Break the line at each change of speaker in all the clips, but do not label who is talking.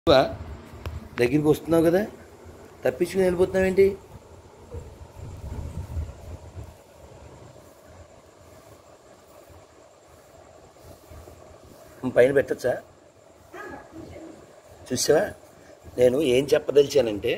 వా? దగ్గరికి వస్తున్నావు కదా తప్పించుకుని వెళ్ళిపోతున్నావు ఏంటి పైన పెట్టచ్చా చూసావా నేను ఏం చెప్పదలిచానంటే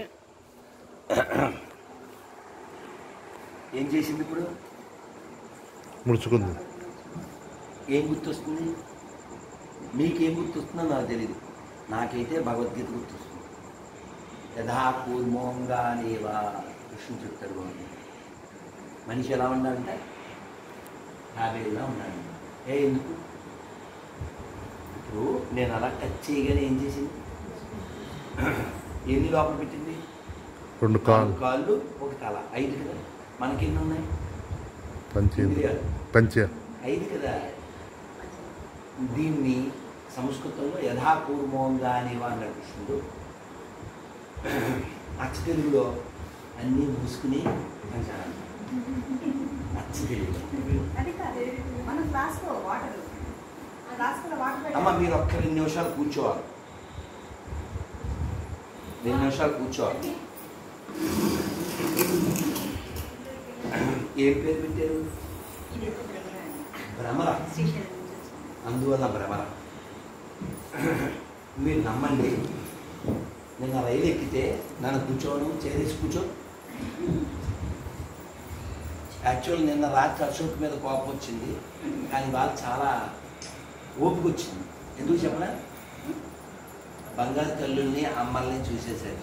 ఏం చేసింది ఇప్పుడు
ముడుచుకుంది
ఏం గుర్తొస్తుంది మీకేం గుర్తొస్తుందో నాకు తెలియదు నాకైతే భగవద్గీత గుర్తొస్తుంది యథా కూర్మోంగా నేవా కృష్ణుడు చెప్తాడు బాగుంది మనిషి ఎలా ఉండాలంటే తాబేలా ఉండాలి ఏ ఎందుకు ఇప్పుడు నేను అలా టచ్ చేయగానే ఏం చేసింది ఎన్ని లోపల పెట్టింది
రెండు కాలు
నాలుగు కాళ్ళు ఒక తల ఐదు కదా మనకి ఎన్ని ఉన్నాయి
పంచేది పంచ
ఐదు కదా దీన్ని సంస్కృతంలో యథాపూర్వంగా అనేవా అన్నాడు కృష్ణుడు అచ్చ తెలుగులో అన్నీ మూసుకుని పంచాలి అచ్చ తెలుగులో
అది కాదు మన ఫ్లాస్కో వాటర్ ఫ్లాస్కోలో వాటర్
అమ్మ మీరు ఒక్క రెండు నిమిషాలు కూర్చోవాలి రెండు నిమిషాలు కూర్చోవాలి ఏం పేరు పెట్టారు భ్రమర అందువల్ల భ్రమర మీరు నమ్మండి నిన్న రైలు ఎక్కితే నన్ను కూర్చోను చేరేసి కూర్చో యాక్చువల్ నిన్న రాత్రి అశోక్ మీద కోపం వచ్చింది కానీ వాళ్ళు చాలా ఓపిక వచ్చింది ఎందుకు చెప్పనా బంగారు తల్లుల్ని అమ్మల్ని చూసేసారు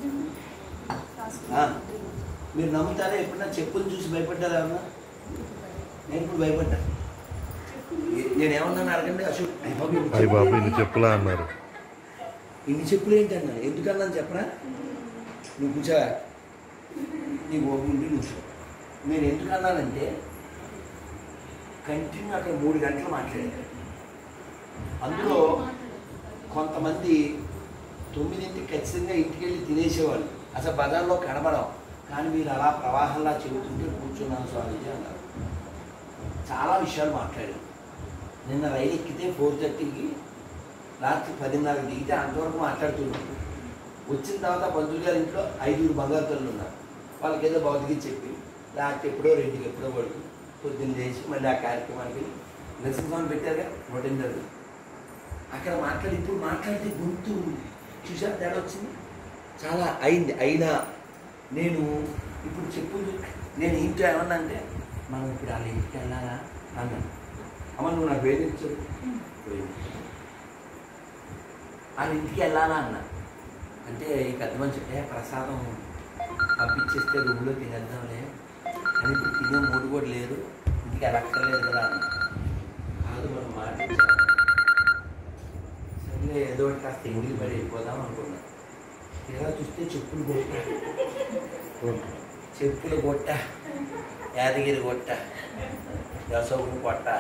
ఆ, మీరు నమ్ముతారా ఎప్పుడన్నా చెప్పులు చూసి భయపడ్డారా ఏమన్నా నేను ఇప్పుడు భయపడ్డా ఏ- నేను ఏమన్నాను అడగండి అశోక్ అయ్య బాబు, ఇన్ని
అయ్యి బాబు
చెప్పులు
ఇన్ని చెప్పులా అన్నారు
ఇన్ని చెప్పులు ఏంటి అన్నాను ఎందుకన్నాను చెప్పరా నువ్వు కూర్చోవా నీకు ఓపిక ఉండి నువ్వు కూర్చో. నేను ఎందుకు అన్నానంటే కంటిన్యూ అక్కడ మూడు గంటలు మాట్లాడాను అందులో కొంతమంది తొమ్మిదింటికి ఖచ్చితంగా ఇంటికి వెళ్ళి తినేసేవాళ్ళు అసలు బజార్లో కనబడం కానీ మీరు అలా ప్రవాహంలా చెబుతుంటే కూర్చున్నాను స్వామీజీ అన్నారు చాలా విషయాలు మాట్లాడారు నిన్న రైలు ఎక్కితే ఫోర్ థర్టీకి రాత్రి పదిన్నరకు దిగితే అంతవరకు మాట్లాడుతున్నాం వచ్చిన తర్వాత పంతులు గారి ఇంట్లో ఐదుగురు బంగారు తల్లులు ఉన్నారు వాళ్ళకి ఏదో భౌతికి చెప్పి రాత్రి ఎప్పుడో రెండుకి ఎప్పుడో పడుకు పొద్దున్న చేసి మళ్ళీ ఆ కార్యక్రమానికి నరసింహస్వామి పెట్టారుగా నూట ఎనిమిది అక్కడ మాట్లాడి ఇప్పుడు మాట్లాడితే గొంతు చూసా తేడా వచ్చింది చాలా అయింది అయినా నేను ఇప్పుడు చెప్పు నేను ఇంట్లో ఏమన్నా అంటే మనం ఇప్పుడు వాళ్ళ ఇంటికి వెళ్ళాలా అన్నాను అమ్మ నువ్వు నాకు వేధించు వాళ్ళ ఇంటికి వెళ్ళాలా అన్నా అంటే ఈ పెద్ద మనిషి ఏ ప్రసాదం పంపించేస్తే రూమ్లో తినేద్దాంలే అని ఇప్పుడు తినే మూడు కూడా లేదు ఇంటికి వెళ్ళక్కర్లేదు కదా అన్న కాదు మనం మాట్లాడుతాం సరే ఏదో ఒకటి కాస్త ఎంగిలి పడి వెళ్ళిపోదాం అనుకున్నా ఇలా చూస్తే చెప్పులు కొట్ట చెప్పులు కొట్ట యాదగిరి కొట్ట యశోగుని కొట్ట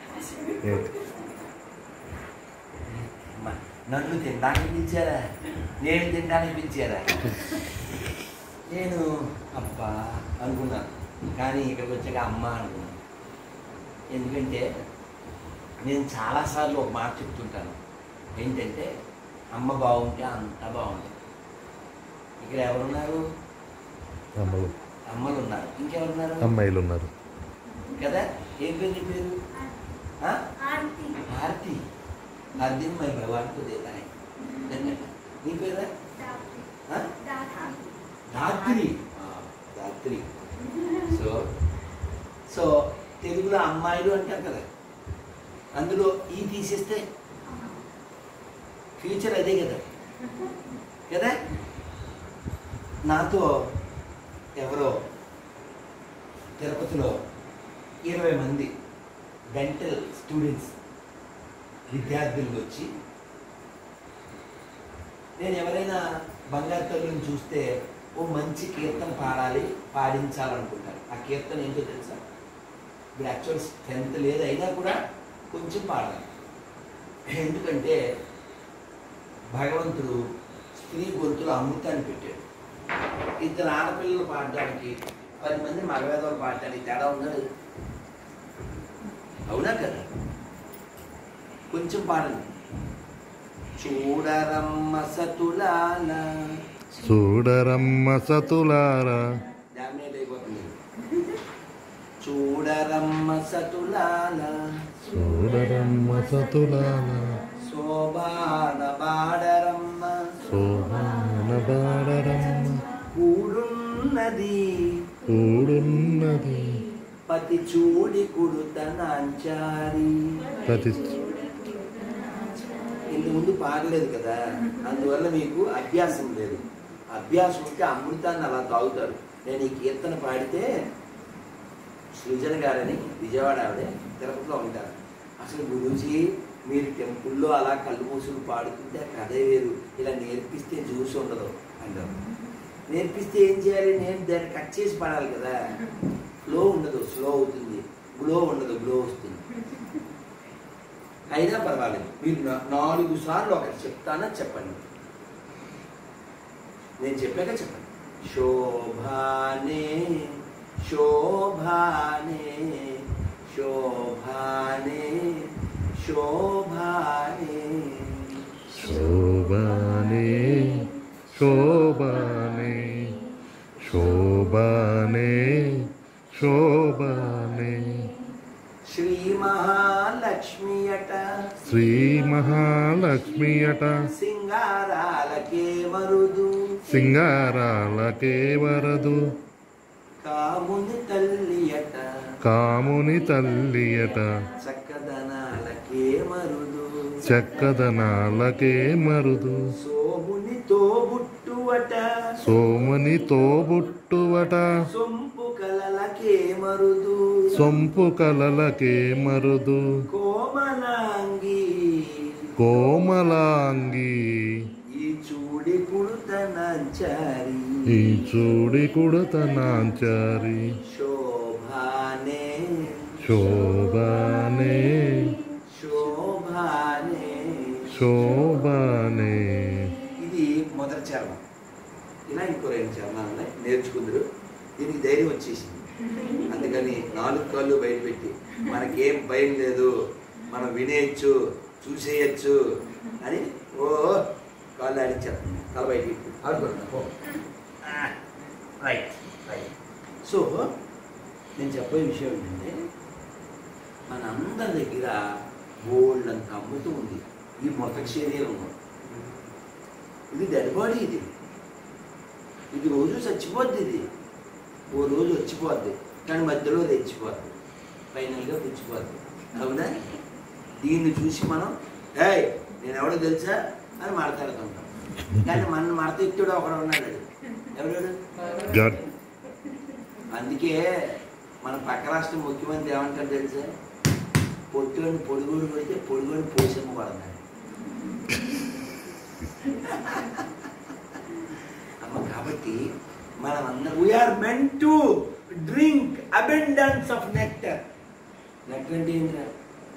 మ- నన్ను తినడానికి పిలిచారా నేను తినడానికి పిలిచారా నేను అబ్బా అనుకున్నాను కానీ ఇక్కడికి వచ్చాక అమ్మ అనుకున్నాను ఎందుకంటే నేను చాలాసార్లు ఒక మాట చెప్తుంటాను ఏంటంటే అమ్మ బాగుంటే అంతా బాగుంటుంది ఇక్కడ ఎవరున్నారు
అమ్మలు
అమ్మలు ఉన్నారు ఇంకెవరున్నారు
అమ్మాయిలు ఉన్నారు
కదా ఏం పేరు నీ పేరు ఆ?
ఆంటీ
ఆरती हर दिन मैं भगवान को देता है నీ పేరా ఆ? ధాత్రి ఆ, ధాత్రి సో సో తెలుగులో అమ్మాయిలు అంటారు కదా అందులో ఈ తీసేస్తే ఫ్యూచర్ అదే కదా కదా నాతో ఎవరో తిరుపతిలో ఇరవై మంది డెంటల్ స్టూడెంట్స్ విద్యార్థులు వచ్చి నేను ఎవరైనా బంగారు తల్లిని చూస్తే ఓ మంచి కీర్తన పాడాలి పాడించాలనుకుంటాను ఆ కీర్తన ఏంటో తెలుసా ఇప్పుడు యాక్చువల్ స్ట్రెంత్ లేదు అయినా కూడా కొంచెం పాడాలి ఎందుకంటే భగవంతుడు స్త్రీ గొంతులో అమృతాన్ని పెట్టాడు ఇద్దరు ఆడపిల్లలు పాడడానికి పది మంది మగవేదలు పాడటానికి తేడా ఉన్నది అవునా కదా కొంచెం పాడండి చూడరమ్మ సతులాల
చూడరమ్మ సతులారా
డామినేట్ అయిపోతుంది చూడరమ్మ సతులాల
చూడరమ్మ సతులారా
శోభాన బాడరమ్మ
సోహాన బాడరమ్మ
కూడున్నది
కూడున్నది
పతి చూడి కుడుతనాంచారి
ప్రతి
ఇంత ముందు పాడలేదు కదా అందువల్ల మీకు అభ్యాసం లేదు అభ్యాసం ఉంటే అమృతాన్ని అలా తాగుతారు నేను ఈ కీర్తన పాడితే సృజన గారని విజయవాడ ఆవిడే తిరుపతిలో ఉంటారు అసలు గురూజీ మీరు టెంపుల్లో అలా కళ్ళు మూసులు పాడుతుంటే ఆ కథే వేరు ఇలా నేర్పిస్తే చూసి ఉండదు అంటారు నేర్పిస్తే ఏం చేయాలి నేను దాన్ని కట్ చేసి పాడాలి కదా ఫ్లో ఉండదు స్లో అవుతుంది గ్లో ఉండదు గ్లో వస్తుంది అయినా పర్వాలేదు మీరు నా- నాలుగు సార్లు ఒకటి చెప్తానా చెప్పండి నేను చెప్పాక చెప్పండి శోభానే శోభానే శోభానే శోభానే
శోభానే శోభానే శోభానే శోభానే
శ్రీ మహాలక్ష్మి అట
శ్రీ మహాలక్ష్మి అట
సింగారాలకే మరుదు
సింగారాలకే వరదు
కాముని తల్లి అట
కాముని తల్లి అట
చక్కదనాలకే మరుదు
చక్కదనాలకే మరుదు
సోముని తోబుట్టువట
సోముని తోబుట్టువట
సొంపు కలలకే మరుదు
సొంపు కలలకే మరుదు
కోమలాంగి
కోమలాంగి
ఈ చూడి పుడుతనంచారి
ఈ చూడి కుడతనాంచారి
శోభానే
శోభానే
శోభానే
శోభానే
ఇది మొదటి చరణం ఇలా ఇంకో రెండు చరణాలు ఉన్నాయి నేర్చుకుందరు దీనికి ధైర్యం వచ్చేసింది అందుకని నాలుగు కాళ్ళు బయట పెట్టి మనకేం భయం లేదు మనం వినేయచ్చు చూసేయచ్చు అని ఓ కాళ్ళు ఆడించారు తల బయట ఆడుకుంటున్నా రైట్ రైట్ సో నేను చెప్పే విషయం ఏంటంటే మన అందరి దగ్గర గోల్డ్ అంత అమ్ముతూ ఉంది ఈ మొదటి శరీరంలో ఇది డెడ్ బాడీ ఇది ఇది రోజు చచ్చిపోద్ది ఇది ఓ రోజు వచ్చిపోద్ది కానీ మధ్యలో తెచ్చిపోద్ది ఫైనల్గా పుచ్చిపోద్ది అవునా దీన్ని చూసి మనం ఏయ్ నేను ఎవడో తెలుసా అని మాట్లాడుతుంటాం కానీ మన మడతెత్తుడు ఒకడు ఉన్నాడు ఎవడు
గడ్
అందుకే మన పక్క రాష్ట్రం ముఖ్యమంత్రి ఏమంటారు తెలుసా పొట్టుని పొడుగుడు కొడితే పొడుగుడు పోసమ్మ పడతాడు అమ్మ కాబట్టి మనం అందరం we are meant to drink abundance of nectar nectar అంటే ఏంటంటే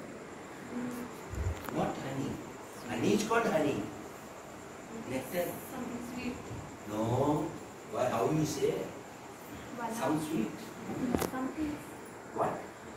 not honey honey is not honey nectar no how you say some sweet what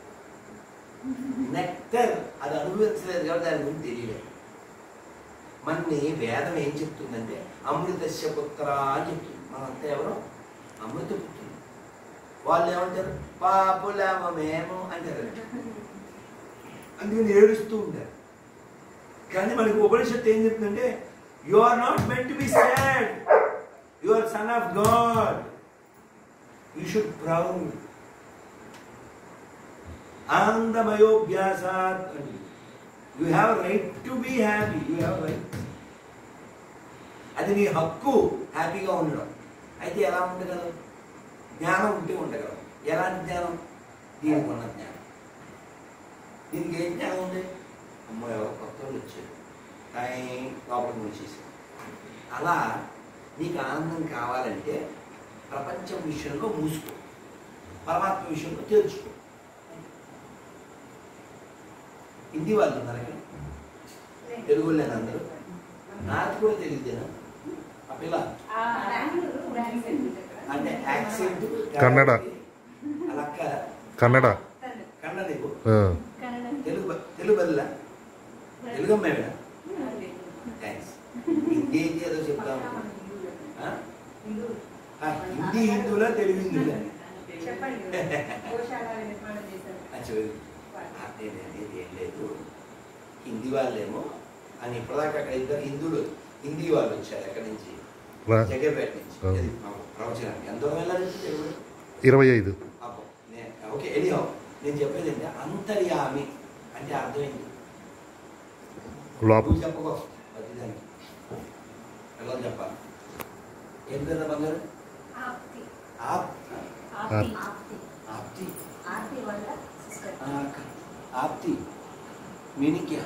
nectar అది అనుభవించలేదు కాబట్టి దాని గురించి తెలియలేదు మనని వేదం ఏం చెప్తుందంటే అమృతస్య పుత్ర అని చెప్తుంది మనంతా ఎవరు అమృత పుత్రులు వాళ్ళు ఏమంటారు పాపులమ మేము అంటారు అందుకని ఏడుస్తూ ఉంటారు కానీ మనకి ఉపనిషత్తు ఏం చెప్తుందంటే you are not meant to be sad you are son of God you should proud ఆనందమయోభ్యాసాత్ you have right to be happy you have right అది నీ హక్కు హ్యాపీగా ఉండడం అయితే ఎలా ఉండగలవు జ్ఞానం ఉంటే ఉండగలవు ఎలాంటి జ్ఞానం దీనికి ఉన్న జ్ఞానం దీనికి ఏం జ్ఞానం ఉంది అమ్మో ఎవరో కొత్త వాళ్ళు వచ్చారు కానీ లోపలికి మూసేసారు అలా నీకు ఆనందం కావాలంటే ప్రపంచం విషయంలో మూసుకో పరమాత్మ విషయంలో తెలుసుకో హిందీ వాళ్ళు ఉన్నారు ఇక్కడ తెలుగు లేని అందరూ నాకు కూడా తెలియదేనా ఆ పిల్ల అంటే యాక్సెంట్
కన్నడ.
అలక్క
కన్నడ
కన్నడ నీకు
ఆ,
తెలుగు బ- తెలుగు బదులా తెలుగు అమ్మాయినా థ్యాంక్స్ హిందీ అయితే ఏదో చెప్తాం ఆ?
హిందూ
ఆ, హిందీ హిందువులా తెలుగు హిందువులా
చెప్పండి గోశాల నిర్మాణం చేశారు
అచ్చా నేను అనేది ఏం లేదు హిందీ వాళ్ళేమో అని ఇప్పటిదాకా అక్కడ ఇద్దరు హిందువులు హిందీ వాళ్ళు వచ్చారు ఎక్కడి నుంచి
రా-
జగపేట నుంచి
ఆ.
ఇది మా ప్రవచనానికి ఎంత దూరం వెళ్ళాలి తెలుగు
ఇరవై ఐదు
అబ్బో, నే- ఓకే ఎడియో నేను చెప్పేది ఏంటి అంతర్యామి అంటే అర్థం ఏంటి
లోపల
నువ్వు చెప్పకో ప్రతిదానికి ఎలా చెప్పాలి ఏం పేరు బంగారు
ఆప్తి
ఆప్
ఆప్తి ఆప్తి
ఆప్తి
ఆర్తి వల్ల సిస్టర్
ఆ, క- ఆప్తి మీనింగ్ క్యా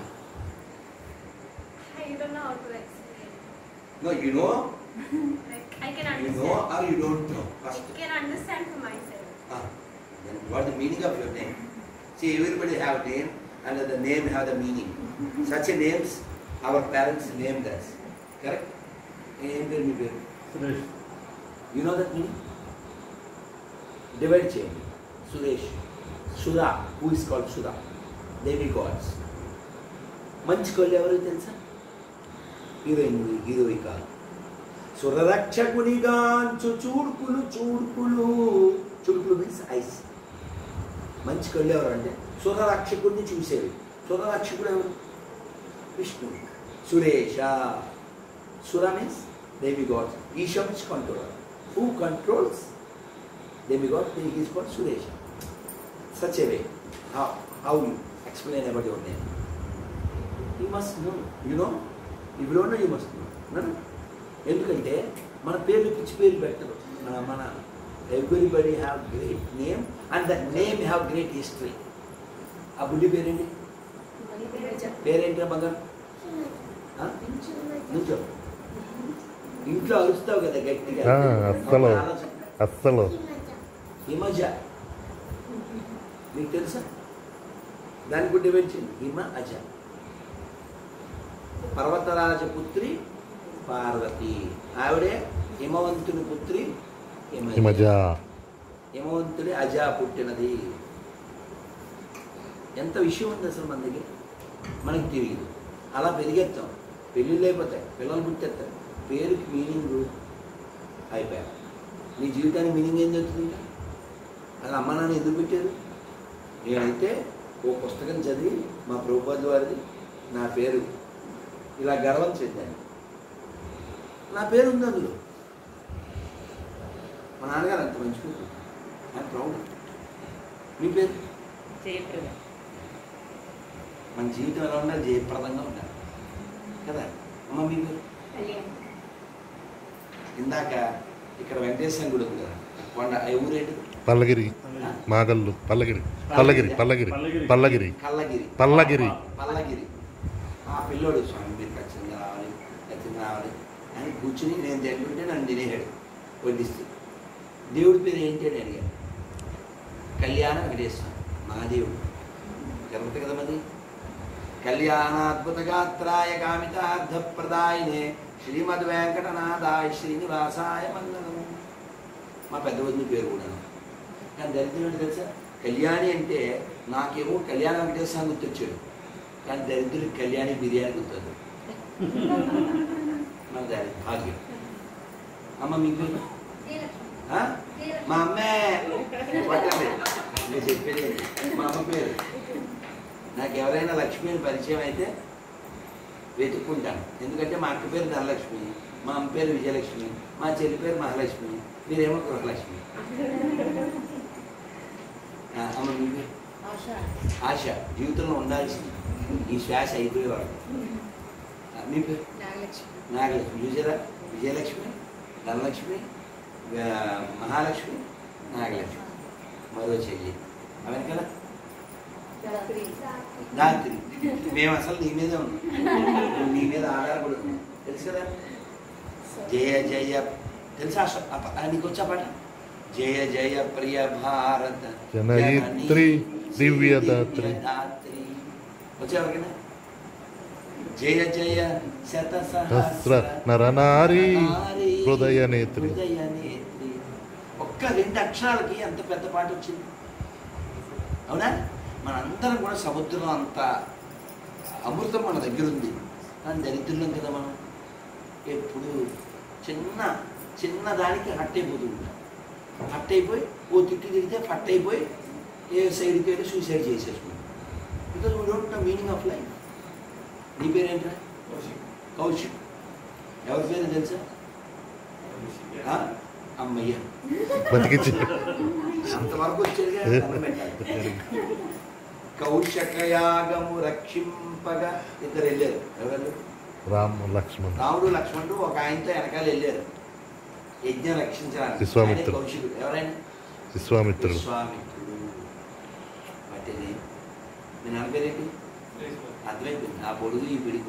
I don't know how to explain.
No you know
Like I can
you know
understand.
Are you don't know
I
first
can understand for myself.
What the meaning of your name See, everybody have name and the name have the meaning. Such a names our parents named us. Correct? ఏం పేరు మీ పేరు you know that meaning divide చేయండి Suresh Sudha who is called Sudha దేవి gods మంచి కోళ్ళు ఎవరు తెలుసా హీరోయిన్ హీరోయి కాదు సురరక్షకునిగాంచు చూడుకులు చూడుకులు చూడుకులు మీన్స్ ఐస్ మంచి కళ్ళు ఎవరు అంటే సురరక్షకుడిని చూసేవి సురరక్షకుడు ఎవరు విష్ణు సురేష సుర మీన్స్ దేవి గాడ్ ఈశ మీన్స్ కంట్రోలర్ హూ కంట్రోల్స్ దేవి God is called Suresha such a way how how you explain about your name you must know you know you don't know you must know ఎందుకంటే మన పేర్లు పిచ్చి పేర్లు పెట్టరు మన మన everybody have great name and that name have great history ఆ బుడ్డి పేరేంటి పేరేంటి బంగారు ఆ? నుంచో ఇంట్లో అరుస్తావు కదా గట్టిగా
ఆ, అస్సలు.
ఒక ఆలోచన.
అస్సలు
హిమజ మీకు తెలుసా దాని గుడ్డి పెంచింది హిమ అజ పర్వతరాజ పుత్రి పార్వతి ఆవిడే హిమవంతుని పుత్రి
ఈ
హిమజ
మధ్య
హిమవంతుడి అజ పుట్టినది ఎంత విషయం ఉంది అసలు మన దగ్గర మనకి తెలియదు అలా పెరిగేస్తాం పెళ్ళిళ్ళు అయిపోతాయి పిల్లలు పుట్టేస్తారు పేరుకి మీనింగ్ అయిపోయారు నీ జీవితానికి మీనింగ్ ఏం చెప్తుంది ఇంకా అలా అమ్మ నాన్న ఎందుకు పెట్టారు నేనైతే ఓ పుస్తకం చదివి మా ప్రభుపాద వారిది నా పేరు ఇలా గర్వం చెందాను నా పేరు ఉంది అందులో మా నాన్నగారు అంత మంచి పేరు ఐఎమ్ ప్రౌడ్ మీ పేరు
జయప్రద
మన జీవితం ఎలా ఉండాలి జయప్రదంగా ఉండాలి కదా అమ్మ మీ పేరు ఇందాక ఇక్కడ వెంకటేశ్వర గుడి ఉంది కదా కొండ ఆ ఊరేంటి
పల్లగిరి మాగల్లు పల్లగిరి పల్లగిరి పల్లగిరి పల్లగిరి
కల్లగిరి
పల్లగిరి
పల్లగిరి ఆ పిల్లోడు స్వామి మీరు ఖచ్చితంగా రావాలి ఖచ్చితంగా రావాలి అని కూర్చుని నేను తింటుంటే నన్ను తినేసాడు వడ్డిస్తూ దేవుడి పేరు ఏంటి అని అడిగాను కళ్యాణ వెంకటేశ్వర మా దేవుడు జరుగుతుంది కదా మరి కళ్యాణాద్భుత గాత్రాయ కామితార్థప్రదాయనే శ్రీమద్ వెంకటనాథాయ శ్రీనివాసాయ మంగళం మా పెద్ద వదిన పేరు కూడాను కానీ దరిద్రం ఏంటి తెలుసా కళ్యాణి అంటే నాకేమో కళ్యాణ వెంకటేశ్వర గుర్తొచ్చాడు కానీ దరిద్రుడికి కళ్యాణి బిర్యానీ గుర్తుంది మన దారి భాగ్యం అమ్మ మీకు పేరు? ఆ? మా అమ్మే పట్టండి నేను చెప్పేది ఏంటి? మా అమ్మ పేరు నాకు ఎవరైనా లక్ష్మి అని పరిచయం అయితే వెతుక్కుంటాను ఎందుకంటే మా అక్క పేరు ధనలక్ష్మి మా అమ్మ పేరు విజయలక్ష్మి మా చెల్లి పేరు మహాలక్ష్మి మీరేమో గృహలక్ష్మి ఆ, అమ్మ మీ పేరు
ఆశ
ఆశ జీవితంలో ఉండాల్సింది ఈ శ్వాస అయిపోయేవాడు ఆ, మీ పేరు
నాగలక్ష్మి
నాగలక్ష్మి చూసారా విజయలక్ష్మి ధనలక్ష్మి ఆ, మహాలక్ష్మి నాగలక్ష్మి మరో చెల్లి అవన్నీ కదా
రాత్రి
రాత్రి మేము అసలు నీ మీదే ఉన్నాం నీ మీద ఆధారపడి ఉన్నాం తెలుసు కదా జయ జయ తెలుసా ఆ ష- ఆ ప- ఆ నీకు వచ్చా పాట జయ జయ ప్రియ భారత
జనయిత్రి దివ్యదాత్రి.
దివ్యదాత్రి. వచ్చా ఎవరికైనా జయ జయ శత
సహస్ర నరనారి హృదయ నేత్రి.
హృదయ నేత్రి ఒక్క రెండు అక్షరాలకి ఎంత పెద్ద పాట వచ్చింది అవునా మనందరం కూడా సముద్రం అంత అమృతం మన దగ్గర ఉంది కానీ దరిద్రులం కదా మనం ఎప్పుడు చిన్న చిన్న దానికి హట్ అయిపోతూ ఉంటాం హట్ అయిపోయి ఓ తిట్టి తిరిగితే ఫట్ అయిపోయి ఏ సైడ్కి వెళ్ళి సూసైడ్ చేసేసుకుంటాం because we don't know meaning of life నీ పేరేంట్రా కౌశిక్ ఎవరి పేరు తెలుసా ఆ? అమ్మయ్య
బతికించి
అంతవరకు వచ్చేది దండం పెట్టాలి. కౌశకయాగము రక్షింపగా ఇద్దరు వెళ్ళారు ఎవరు
రామ్ లక్ష్మణ్
రాముడు లక్ష్మణుడు ఒక ఆయనతో వెనకాల వెళ్ళారు యజ్ఞం రక్షించడానికి
విశ్వామిత్రుడు.
ఆయనే కౌశికుడు ఎవరైనా
విశ్వామిత్రుడు
విశ్వామిత్రుడు వాటిని మీ నాన్న పేరేంటి అర్థమైపోయింది ఆ పొడుగు ఈ పిడుగు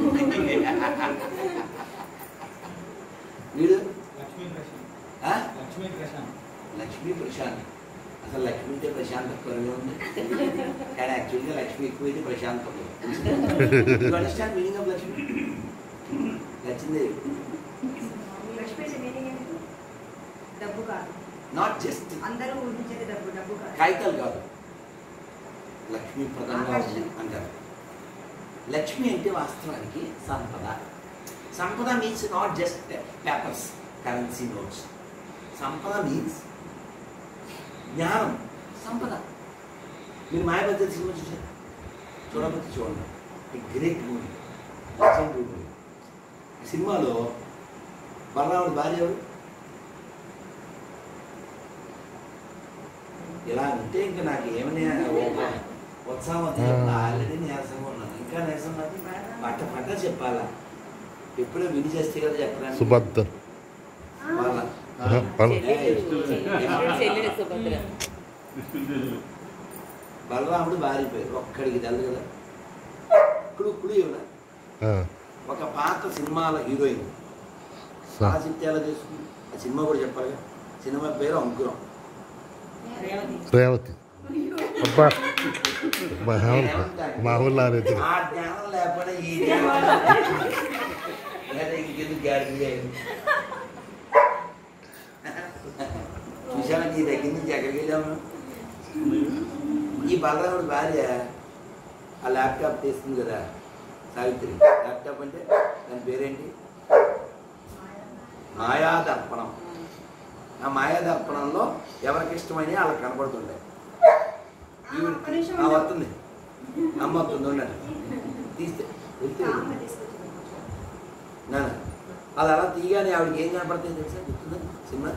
వీడు
లక్ష్మీ ప్రశాంత్
ఆ?
లక్ష్మీ ప్రశాంత్
లక్ష్మీ ప్రశాంత్ అసలు లక్ష్మి అంటే ప్రశాంత కరువే ఉంది కానీ యాక్చువల్గా లక్ష్మి ఎక్కువైతే ప్రశాంతం అండర్స్టాండ్ మీనింగ్ ఆఫ్ లక్ష్మి నచ్చింది
లక్ష్మీ మీనింగ్ ఏంటి డబ్బు కాదు
నాట్ జస్ట్
అందరూ ఊహించేది డబ్బు డబ్బు కాదు
కాగితాలు కాదు లక్ష్మీప్రదంగా ఉంది అంటారు లక్ష్మి అంటే వాస్తవానికి సంపద సంపద means not just papers currency notes సంపద మీన్స్ జ్ఞానం సంపద మీరు మాయబద్ధ సినిమా చూసారు చూడకపోతే చూడండి గ్రేట్ మూవీ మూవీ ఆ సినిమాలో బలరాముడి భార్య ఎవరు ఇలా ఉంటే ఇంకా నాకు ఏమని ఒక ఉత్సాహం వస్తుంది ఆల్రెడీ నీరసంగా ఉన్నాను ఇంకా నీరసం నాకు పట్ట పట్ట చెప్పాలా ఎప్పుడో విని చేస్తే కదా చెప్పడానికి
సుభద్ర
వాళ్ళ
ఆహా, పల-
చెల్లెలు సుభద్ర
బలరాముడు బారిపోయారు ఒక్కడికి తెలదు కదా కుడు కుడు ఇవ్వడా
ఆ,
ఒక పాత సినిమాల హీరోయిన్
స-
ఆ చెప్తే ఎలా తెలుస్తుంది ఆ సినిమా కూడా చెప్పాలిగా సినిమా పేరు అంకురం
రేవతి
రేవతి అబ్బా మామూలు మామూలు నానేది
ఆ జ్ఞానం లేకపోతే ఈ జ్ఞానం లేదా ఇంకెందుకు గ్యారంటీ చూసాను నీ దగ్గర నుంచి ఎక్కడికి వెళ్ళాము ఈ బలరాముడి భార్య ఆ ల్యాప్టాప్ తీస్తుంది కదా సావిత్రి ల్యాప్టాప్ అంటే దాని పేరేంటి మాయాదర్పణం ఆ మాయాదర్పణంలో ఎవరికి ఇష్టమైనవి వాళ్ళకి కనపడుతుంటాయి ఈవిడ ఆ వస్తుంది అమ్మ వస్తుంది ఉండండి తీస్తే వెళ్తే
అమ్మ తీసుకొచ్చింది
నాన్న అది అలా తీయగానే ఆవిడకి ఏం కనపడుతుంది తెలుసా గుర్తుందా సినిమా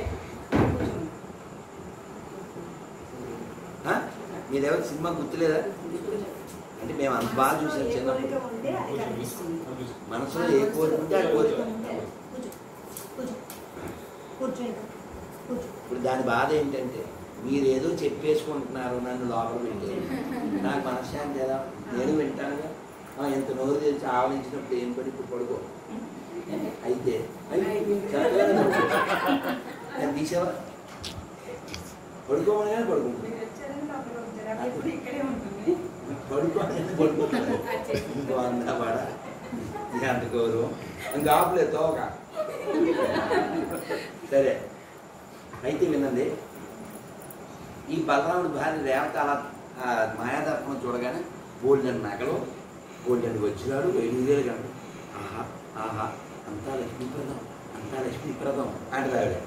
ఆ? మీరెవరు సినిమా గుర్తులేదా అంటే మేము అంత బాగా చూసాం
ఏ
చిన్నప్పుడు
కోరిక ఉంటే అది కనిపిస్తుంది
మనసులో ఏ కోరిక ఉంటే ఆ కోరిక
కూర్చో కూర్చో కూర్చో ఇంకా. కూర్చో
ఇప్పుడు దాని బాధ ఏంటంటే మీరు ఏదో చెప్పేసుకుంటున్నారు నన్ను లోపల పెట్టి నాకు మనశ్శాంతి ఎలా నేను వింటానుగా ఆ, ఎంత నోరు తెలిసి ఆవలించినప్పుడు ఏం పడి ఇప్పుడు పడుకో అయితే అయ్యి, చక్కగా పడుకో. నేను తీసావా పడుకోమని కానీ పడుకుంటా
మీరు వచ్చారని లోపలికి వచ్చారు. అవి ఎప్పుడు ఇక్కడే ఉంటుంది
పడుకోమని పడుకుంటాను ఇంకో అందవాడ అంత గౌరవం ఇంకా ఆపలేదు తోక సరే అయితే వినండి ఈ బలరాముడి భార్య రేవత అలా ఆ మాయాదర్పణం చూడగానే గోల్డెన్ నగలు గోల్డెన్ వచ్చినాడు ఐదు వేలు గంట ఆహా ఆహా అంతా లక్ష్మీప్రదం అంతా లక్ష్మీప్రదం అంటే ఆవిడ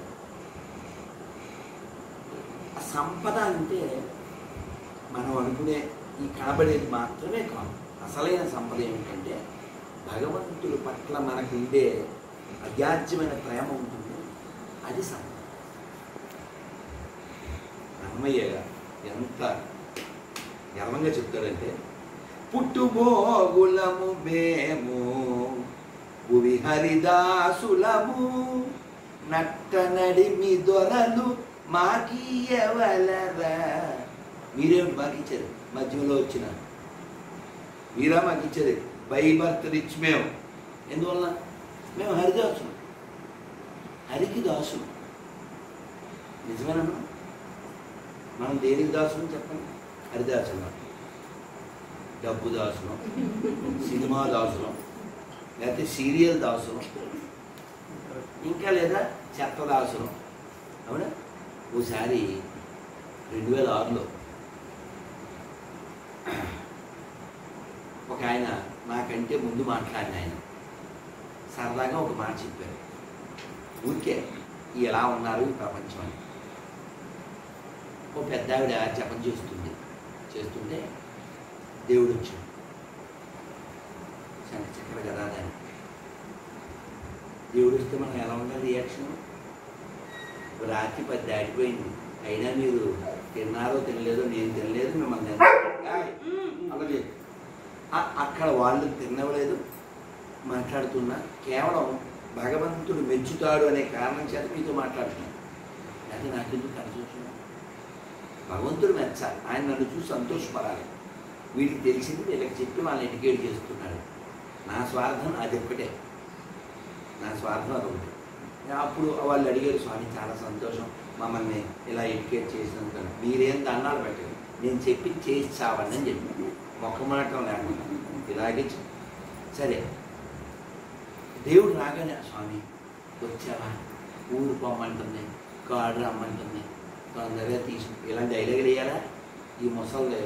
ఆ సంపద అంటే మనం అనుకునే ఈ కనబడేది మాత్రమే కాదు అసలైన సంపద ఏమిటంటే భగవంతుడి పట్ల మనకు ఉండే అజాజ్యమైన ప్రేమ ఉంటుంది అది సంపద అన్నమయ్య గారు ఎంత గర్వంగా చెప్తాడంటే పుట్టుబోగులము మేము భువి హరిదాసులము నట్ట నడిమి దొరలు మాకీయవలరా మీరేమిటి మాకు ఇచ్చారు మధ్యలో వచ్చిన మీరా మాకు ఇచ్చేది బై బర్త్ రిచ్ మేము ఎందువల్ల మేము హరిదాసులు హరికి దాసులు నిజమేనమ్మా మనం దేనికి దాసులు చెప్పండి హరిదాసులం డబ్బు దాసులం సినిమా దాసులం లేకపోతే సీరియల్ దాసులం ఇంకా లేదా చెత్త దాసులం అవునా ఓసారి రెండు వేల ఆరులో ఒక ఆయన నాకంటే ముందు మాట్లాడిన ఆయన సరదాగా ఒక మాట చెప్పారు ఊరికే ఎలా ఉన్నారు ఈ ప్రపంచం అని ఓ పెద్ద ఆవిడ జపం చేస్తుంది చేస్తుంటే దేవుడు వచ్చాడు శంఖ చక్ర గదాదారి దేవుడు వస్తే మనం ఎలా ఉండాలి రియాక్షన్ రాత్రి పది దాటిపోయింది అయినా మీరు తిన్నారో తినలేదో నేను తినలేదు మిమ్మల్ని తిన్నా- ఏయ్, అలా లేదు. అ- అక్కడ వాళ్ళు తినవలేదు మాట్లాడుతున్నా కేవలం భగవంతుడు మెచ్చుతాడు అనే కారణం చేత మీతో మాట్లాడుతున్నాను అది నాకెందుకు కనిపించు భగవంతుడు మెచ్చాలి ఆయన నన్ను చూసి సంతోషపడాలి వీడికి తెలిసింది వీళ్ళకి చెప్పి వాళ్ళని ఎడ్యుకేట్ చేస్తున్నాడు నా స్వార్థం అది ఒక్కటే నా స్వార్థం అదొకటి అప్పుడు వాళ్ళు అడిగారు స్వామి చాలా సంతోషం మమ్మల్ని ఇలా ఎడ్యుకేట్ చేసినందుకు మీరేం దండాలు పెట్టండి నేను చెప్పి చేసి చావండి అని చెప్పి మొక్క మాటం లేకుండా ఇలాగే చెప్పు. సరే దేవుడు రాగానే స్వామి వచ్చావా ఊరు పొమ్మంటుంది కాడు రమ్మంటుంది తొందరగా తీసు ఇలాంటి డైలాగులు వేయాలా ఈ ముసలి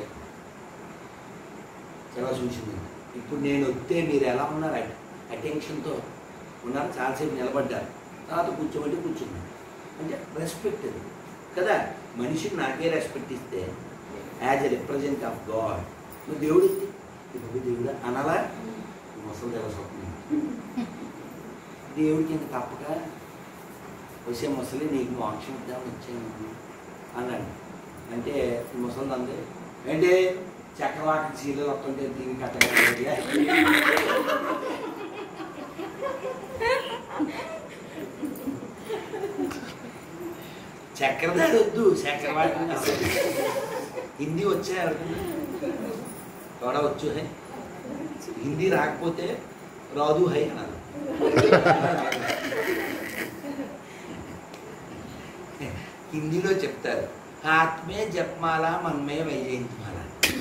చాలా చూసింది ఇప్పుడు నేను వస్తే మీరు ఎలా ఉన్నారు అట్ అటెన్షన్తో ఉన్నారు చాలాసేపు నిలబడ్డారు తర్వాత కూర్చోమంటే కూర్చున్నారు అంటే రెస్పెక్ట్ అది కదా మనిషిని నాకే రెస్పెక్ట్ ఇస్తే as a represent of God నువ్వు దేవుడు ఎత్తి ఇప్పుడు దేవుడా అనాలా ఈ ముసలి దేవ స్వప్నం దేవుడికి ఇంక తప్పక వచ్చే ముసలి నీకు మోక్షం ఇద్దామని వచ్చాను అన్నాడు అంటే ఈ ముసలి అందే ఏంటి చక్రవాక చీరలు వస్తుంటే దీన్ని కట్టగా చక్రధారి వద్దు చక్రవాకి హిందీ వచ్చే తోడ వచ్చు హై హిందీ రాకపోతే రాదు హై అన్నారు హిందీలో చెప్తారు హాత్మే జపమాల మన్మే వైజయంతిమాల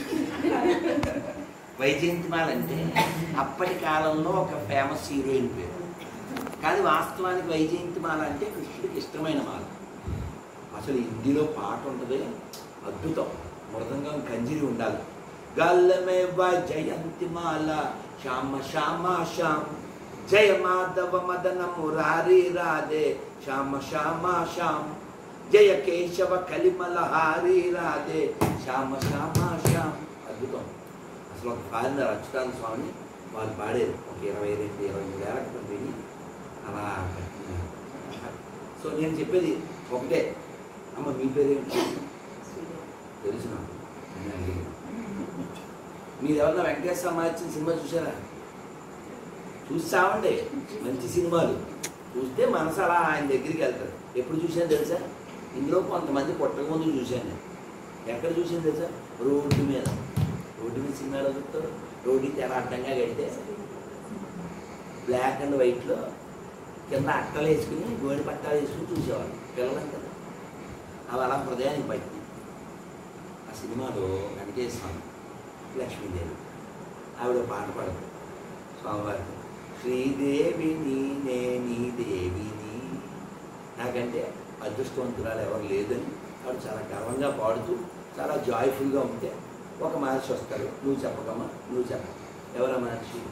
వైజయంతిమాల అంటే అప్పటి కాలంలో ఒక ఫేమస్ హీరోయిన్ పేరు కానీ వాస్తవానికి వైజయంతిమాల అంటే కృష్ణుడికి ఇష్టమైన మాల అసలు హిందీలో పాట ఉంటుంది అద్భుతం మృదంగం కంజిరి ఉండాలి గల్లమే వైజయంతి మాల శ్యామ శ్యామ శ్యామ్ జయ మాధవ మదన మురారి రాధే శ్యామ శ్యామ శ్యామ్ జయ కేశవ కలిమల హారి రాధే శ్యామ శ్యామ శ్యామ్ అద్భుతం అసలు ఒక ఫారినర్ అచ్యుతానంద స్వామిని వాళ్ళు పాడారు ఒక ఇరవై రెండు ఇరవై మూడు ఏళ్ళ క్రితం విని అలా కట్టినారు. సో నేను చెప్పేది ఒకటే అమ్మ మీ పేరేంటి తెలుసు నాకు నేను అడిగాను. మీరు ఎవరన్నా వెంకటేశ్వర అమ్మ ఇచ్చిన సినిమా చూసారా చూసామండి మంచి సినిమాలు చూస్తే మనసు అలా ఆయన దగ్గరికి వెళ్తారు ఎప్పుడు చూసాను తెలుసా ఇందులో కొంతమంది పుట్టక ముందు చూశాను నేను ఎక్కడ చూసాను తెలుసా రోడ్డు మీద రోడ్డు మీద సినిమాలో చూస్తారు రోడ్డు తెర అడ్డంగా కడితే బ్లాక్ అండ్ వైట్లో కింద అట్టలు వేసుకుని గోడి పట్టాలు వేసుకుని చూసేవాళ్ళు పిల్లలం కదా అవి అలా హృదయానికి పట్టి ఆ సినిమాలో వెంకటేశ్వర స్వామి లక్ష్మీదేవి ఆవిడ ఒక పాట పాడదు స్వామివారికి శ్రీదేవి నీనే నీ దేవిని నాకంటే అదృష్టవంతురాలు ఎవరు లేదని ఆవిడ చాలా గర్వంగా పాడుతూ చాలా జాయ్ఫుల్గా ఉంటే ఒక మహర్షి వస్తారు నువ్వు చెప్పకమ్మా నువ్వు చెప్ప ఎవరా మహర్షి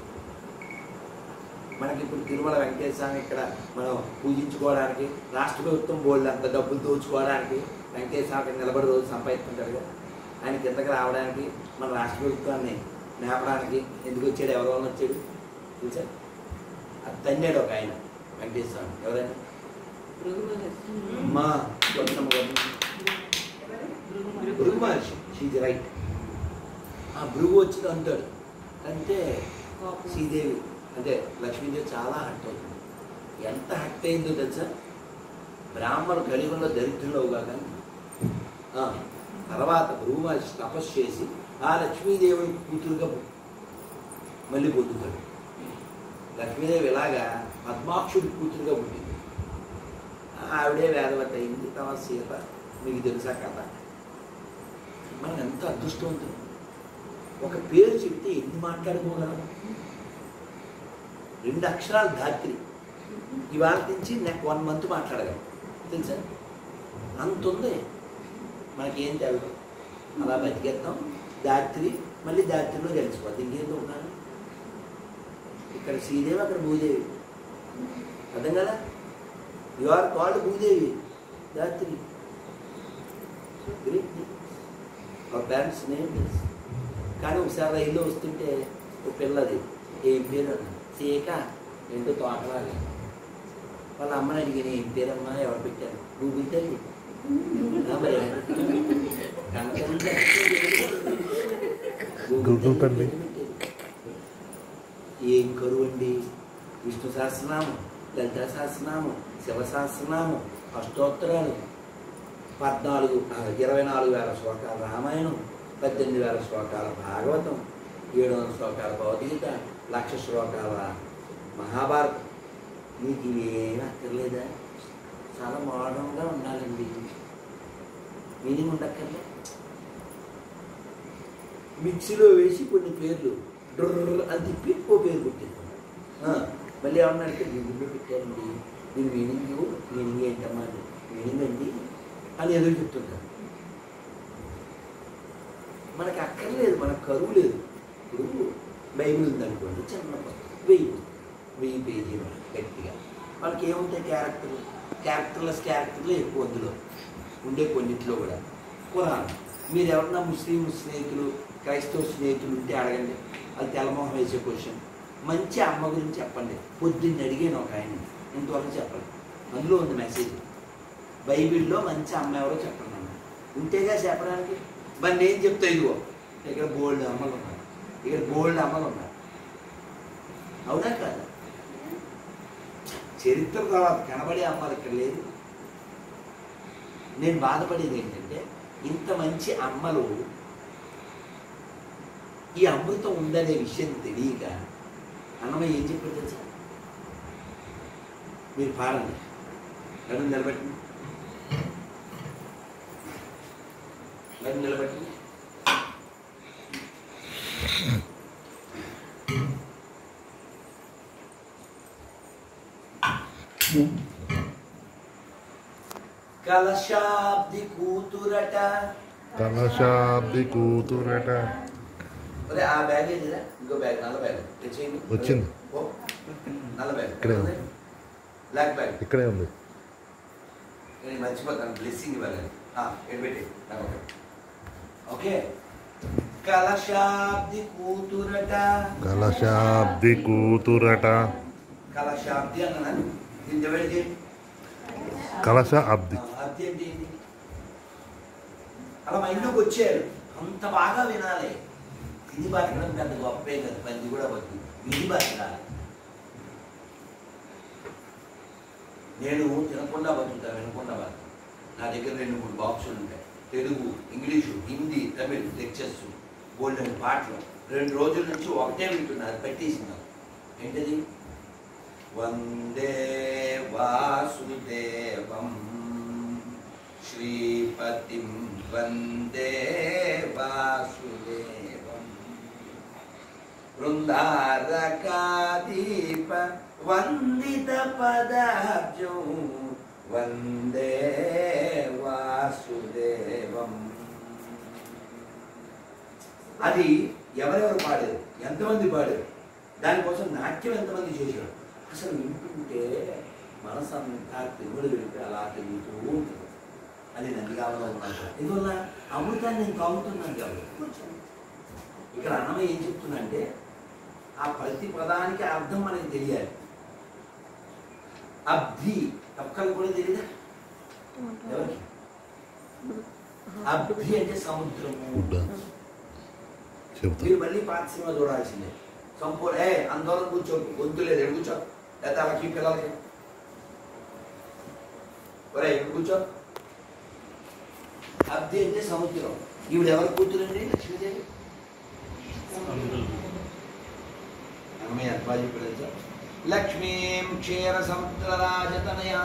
మనకి ఇప్పుడు తిరుమల వెంకటేశ్వర స్వామి ఇక్కడ మనం పూజించుకోవడానికి రాష్ట్ర ప్రభుత్వం బోల్డ్ అంత డబ్బులు దోచుకోవడానికి వెంకటేశ్వర స్వామి ఇక్కడ నిలబడి రోజు సంపాదిస్తుంటారు కదా ఆయన కిందకి రావడానికి మన రాష్ట్ర ప్రభుత్వాన్ని మేపడానికి ఎందుకు వచ్చాడు ఎవరి వల్ల వచ్చాడు తెలుసా అది తన్నాడు ఒక ఆయన వెంకటేశ్వర స్వామి ఎవరైనా
భృగు మహర్షి
అమ్మా కొంచెం భృగు మహర్షి షీజ్ రైట్ ఆ భృగు వచ్చి అంటాడు అంటే
కోపం.
శ్రీదేవి అంటే లక్ష్మీదేవి చాలా హట్ అవుతుంది ఎంత హట్ అయిందో తెలుసా బ్రాహ్మణ కలియుగంలో దరిద్రులవుగా కానీ ఆ, తర్వాత భృగు మహర్షి తపస్సు చేసి ఆ లక్ష్మీదేవిని కూతురుగా మళ్ళీ పొందుతాడు లక్ష్మీదేవి ఇలాగా పద్మాక్షుడి కూతురుగా పుట్టింది ఆవిడే వేదవతి అయింది తర్వాత సీత మీకు తెలుసా కథ మనం ఎంత అదృష్టవంతులు ఒక పేరు చెప్తే ఎన్ని మాట్లాడుకోగలం రెండు అక్షరాలు ధాత్రి ఇవాళ నుంచి నాకు వన్ మంత్ మాట్లాడగలం తెలుసా అంత ఉంది మనకేం తెలదు అలా బతికేస్తాం దాత్రి మళ్ళీ దాత్రిలో కలిసిపోతుంది ఇంకేందో ఉన్నాను ఇక్కడ శ్రీదేవి అక్కడ భూదేవి అర్థం కదా you are called Bhudevi Gayatri so great మా పేరెంట్స్ నేమ్ తెలుసు కానీ ఒకసారి రైల్లో వస్తుంటే ఒక పిల్లది ఏం పేరు అన్న సీక ఏంటో తోటలాగా వాళ్ళ అమ్మని అడిగిన ఏం పేరమ్మా ఎవరు పెట్టారు గూగుల్ తల్లి ఆ మరి కనకదుర్గ.
గూగుల్ తల్లి.
ఏం కరువు అండి విష్ణు సహస్రనామం లలితా సహస్రనామం శివ సహస్రనామం అష్టోత్తరాలు పద్నాలుగు ఆ, ఇరవై నాలుగు వేల శ్లోకాల రామాయణం పద్దెనిమిది వేల శ్లోకాల భాగవతం ఏడు వందల శ్లోకాల భగవద్గీత లక్ష శ్లోకాల మహాభారతం మీకు ఇవేమీ అక్కర్లేదా చాలా మోడర్న్గా ఉండాలండి మీనింగ్ ఉండక్కర్లే మిక్సీలో వేసి కొన్ని పేర్లు డ్రర్ అని తిప్పి ఓ పేరు పెట్టింది మళ్ళీ ఏమన్నా అంటే గూగుల్లో పెట్టారండి దీని మీనింగ్ మీనింగ్ ఏంటమ్మా అని మీనింగ్ అండి అని ఎదురు చెప్తుంటారు మనకి అక్కర్లేదు మనకు కరువు లేదు ఇప్పుడు బైబిల్ ఉందనుకోండి చిన్న పుస్తకం, వెయ్యి వెయ్యి పేజీలు గట్టిగా వాళ్ళకి ఏముంటాయి క్యారెక్టర్ క్యారెక్టర్లెస్ క్యారెక్టర్లు ఎక్కువ అందులో ఉండే కొన్నిట్లో కూడా కురాన్ మీరు ఎవరన్నా ముస్లిం స్నేహితులు క్రైస్తవ స్నేహితులు ఉంటే అడగండి అది తెల్లమొహం వేసే క్వశ్చన్ మంచి అమ్మ గురించి చెప్పండి పొద్దున్న అడిగాను ఒక ఆయన ఇంతవరకు చెప్పండి అందులో ఉంది మెసేజ్ బైబిల్లో మంచి అమ్మ ఎవరో చెప్పండి అన్న ఉంటేగా చెప్పడానికి మరి నేను చెప్తా ఇదిగో ఇక్కడ బోల్డ్ అమ్మలు ఉన్నాయి ఇక్కడ బోల్డ్ అమ్మలు ఉన్నాయి అవునా కాదా చరిత్ర తర్వాత కనబడే అమ్మాలు ఇక్కడ లేదు నేను బాధపడేది ఏంటంటే ఇంత మంచి అమ్మలు ఈ అమృతం ఉందనే విషయం తెలియక అన్నమయ్య ఏం చెప్పారు తెలుసా మీరు పాడండి నన్ను నిలబెట్టండి నన్ను నిలబెట్టండి కలశాబ్ది కూతురట
కలశాబ్ది కూతురట
ఒరే ఆ బ్యాగ్ ఏదిరా ఇంకో బ్యాగ్ నల్ల బ్యాగ్ తెచ్చేయండి
వచ్చింది.
ఓ, నల్ల బ్యాగ్
ఇక్కడే ఉంది.
బ్లాక్ బ్యాగ్
ఇక్కడే ఉంది
నేను మర్చిపోతాను బ్లెస్సింగ్ ఇవ్వాలి ఎడబెట్టి ఓకే కలశాబ్ది కూతురట
కలశాబ్ది కూతురట
కలశాబ్ది అన్నాను దీన్ని డివైడ్ చేయండి
కలశ అబ్ది
ఆ, అబ్ది అంటే ఏంటి అలా మైండ్లోకి వచ్చారు అంత బాగా వినాలి ఇది బతకడం పెద్ద గొప్పే కదా పంది కూడా బతుకు ఇది బతకాలి నేను తినకుండా బతుకుతా వినకుండా బతుకు నా దగ్గర రెండు మూడు బాక్సులు ఉంటాయి Telugu English Hindi Tamil lectures golden పాటలు రెండు రోజుల నుంచి ఒకటే వింటున్నారు పెట్టేసినారు ఏంటది వందే వాసుదేవం శ్రీపతిం వందే వాసుదేవం బృందారకాదీప వందిత పదాబ్జం వందే వాసుదేవం అది ఎవరెవరు పాడారు ఎంతమంది పాడారు దానికోసం నాట్యం ఎంతమంది చేశారు అసలు వింటుంటే మనసు అంతా తిరుగుడు వెళ్తే అలా తిరుగుతూ ఉంటుంది అది నందిగామలో ఉన్నాను ఎందువల్ల అమృతాన్ని నేను తాగుతున్నాను కాబట్టి కూర్చోండి. ఇక్కడ అన్నమయ్య ఏం చెప్తుందంటే ఆ ప్రతి పదానికి అర్థం మనకి తెలియాలి అబ్ధి ఒక్కరికి కూడా తెలియదా ఎవరికి అబ్ధి అంటే సముద్రము
గుడ్డ చెబుతా
మీరు మళ్ళీ పాత సినిమా చూడాల్సిందే సంపూర్ణ ఏ అందరం కూర్చో గొంతు లేదు ఎడు కూర్చో లేదా వాళ్ళకి పిల్లలకి ఒరే ఎక్కడ కూర్చో అబ్ది అంటే సముద్రం ఈవిడ ఎవరు కూతురండి లక్ష్మీదేవి అమ్మయ్య అబ్బా చెప్పాడు తెలుసా? లక్ష్మీం క్షీర సముద్రరాజతనయా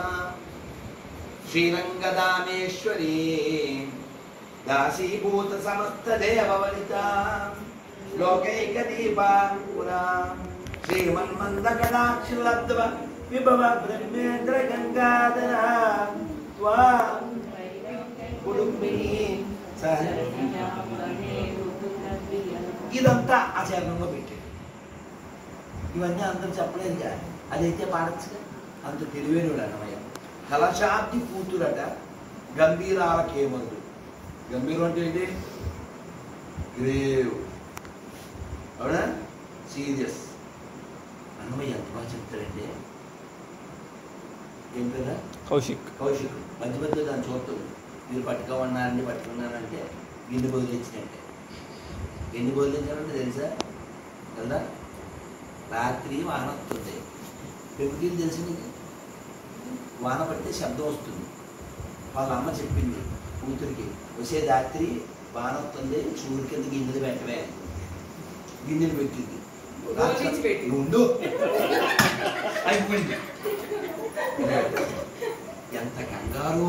శ్రీరంగదామేశ్వరీ దాసీభూత సమస్త దేవవనిత లోకైక దీపాంకురా శ్రీమన్మంద కటాక్షలబ్ధ విభవ బ్రహ్మేంద్ర గంగాధర త్వా కుటుంబిని సహ ఇదంతా ఆచరణలో పెట్టాడు ఇవన్నీ అందరూ చెప్పలేదు కదా అదైతే పాడచ్చుగా అంత తెలివైనడు అన్నమయ్య కలశాబ్ది కూతురట గంభీరాలకేమరుడు గంభీరం అంటే ఏంటి గ్రేవ్ అవునా సీరియస్ అన్నమయ్య ఎంత బాగా చెప్తాడంటే ఏం కదా
కౌశిక్
కౌశిక్ మధ్య మధ్య దాన్ని చూస్తుంది మీరు పట్టుకోమన్నారండి పట్టుకున్నానంటే గిన్నె బదిలించినట్టే ఎన్ని బదిలించాలంటే తెలుసా కదా రాత్రి వాన వస్తుంది పెరుగుకి తెలుసు నీకు వాన పడితే శబ్దం వస్తుంది వాళ్ళ అమ్మ చెప్పింది కూతురికి వచ్చే రాత్రి వాన వస్తుంది చూడు కింద గిన్నెలు పెట్టవే గిన్నెలు పెట్టింది
బోర్లించి పెట్టి.
ఉండు అయిపోయింది ఎంత కంగారు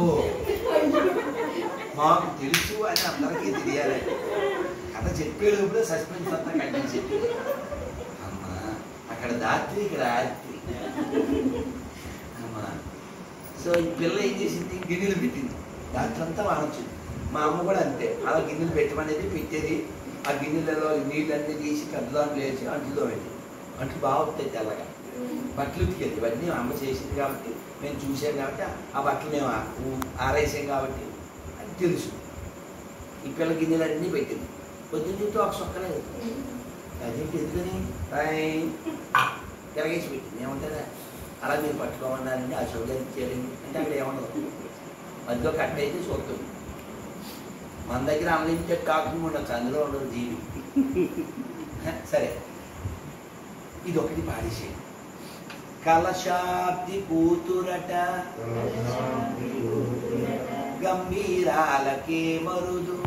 మాకు తెలుసు అని అందరికీ తెలియాలి కథ చెప్పేటప్పుడు సస్పెన్స్ అంతా కట్టించి అమ్మా అక్కడ దాత్రి ఇక్కడ రాత్రి అమ్మా సో ఈ పిల్ల ఏం చేసింది గిన్నెలు పెట్టింది రాత్రి అంతా వానొచ్చింది మా అమ్మ కూడా అంతే అలా గిన్నెలు పెట్టమనేది పెట్టేది ఆ గిన్నెలలో నీళ్ళన్నీ తీసి పెద్ద దాంట్లో వేసి అంటులో పెట్టి అంట్లు బాగా వస్తాయి తెల్లగా బట్టలు ఉతికేది ఇవన్నీ మా అమ్మ చేసింది కాబట్టి మేము చూసాం కాబట్టి ఆ బట్టలు మేము ఆ- ఊ- ఆరేసాం కాబట్టి అది తెలుసు ఈ పిల్ల గిన్నెలన్నీ పెట్టింది పొద్దున్నతో ఒక సొక్కలేదు అదేంటి ఎందుకని హాయ్ తిరగేసి పెట్టింది ఏమంటారా అలా మీరు పట్టుకోమన్నారండి ఆ చూడడానికి చేయండి అంటే అక్కడ ఏమఉండదు మధ్యలో కట్ అయితే చూస్తుంది మన దగ్గర అన్లిమిటెడ్ టాకింగ్ ఉండొచ్చు అందులో ఉండదు జీవి హ, సరే ఇది ఒకటి పాడేసే కలశాబ్ది కూతురట గంభీరాలకే మరుదు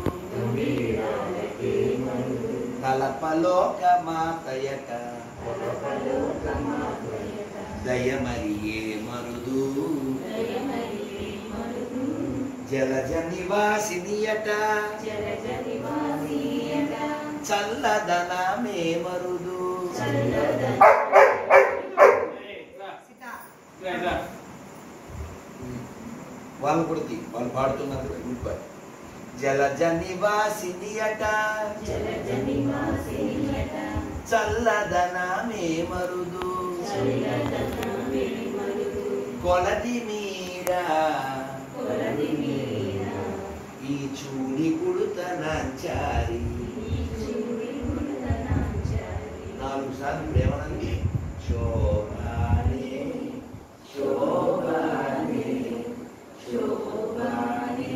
కలపలోక మాతయట దయమరియే మరుదు జలజ నివాసినియట చల్లదనమే మరుదు
సీత
వాళ్ళు కూడా తీ వాళ్ళు పాడుతున్నారు కదా, గుడ్ బై జలజ నివాసినియట చల్లదనమే మరుదు కొలది మీరా ఈ చూడి కుడుతనాచారి నాలుగు సార్లు ఇప్పుడు ఏమనండి శోభానే శోభానే శోభానే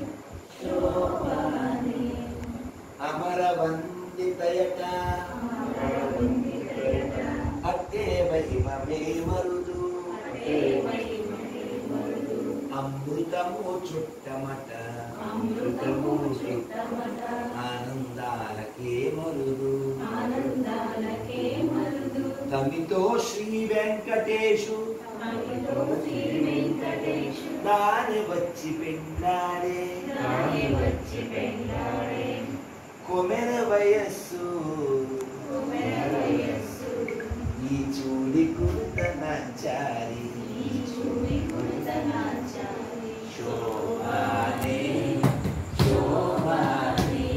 అమర వందితయట అట్టే మహిమమే మరుదు అమృతము చుట్టమట అమృతము ఆనందాలకే మరుదు తమితో శ్రీ వెంకటేశు దాని వచ్చి పెండాడే కొమెర వయస్సు ఈ చూడి కుర్తనాచారి శోభానే శోభానే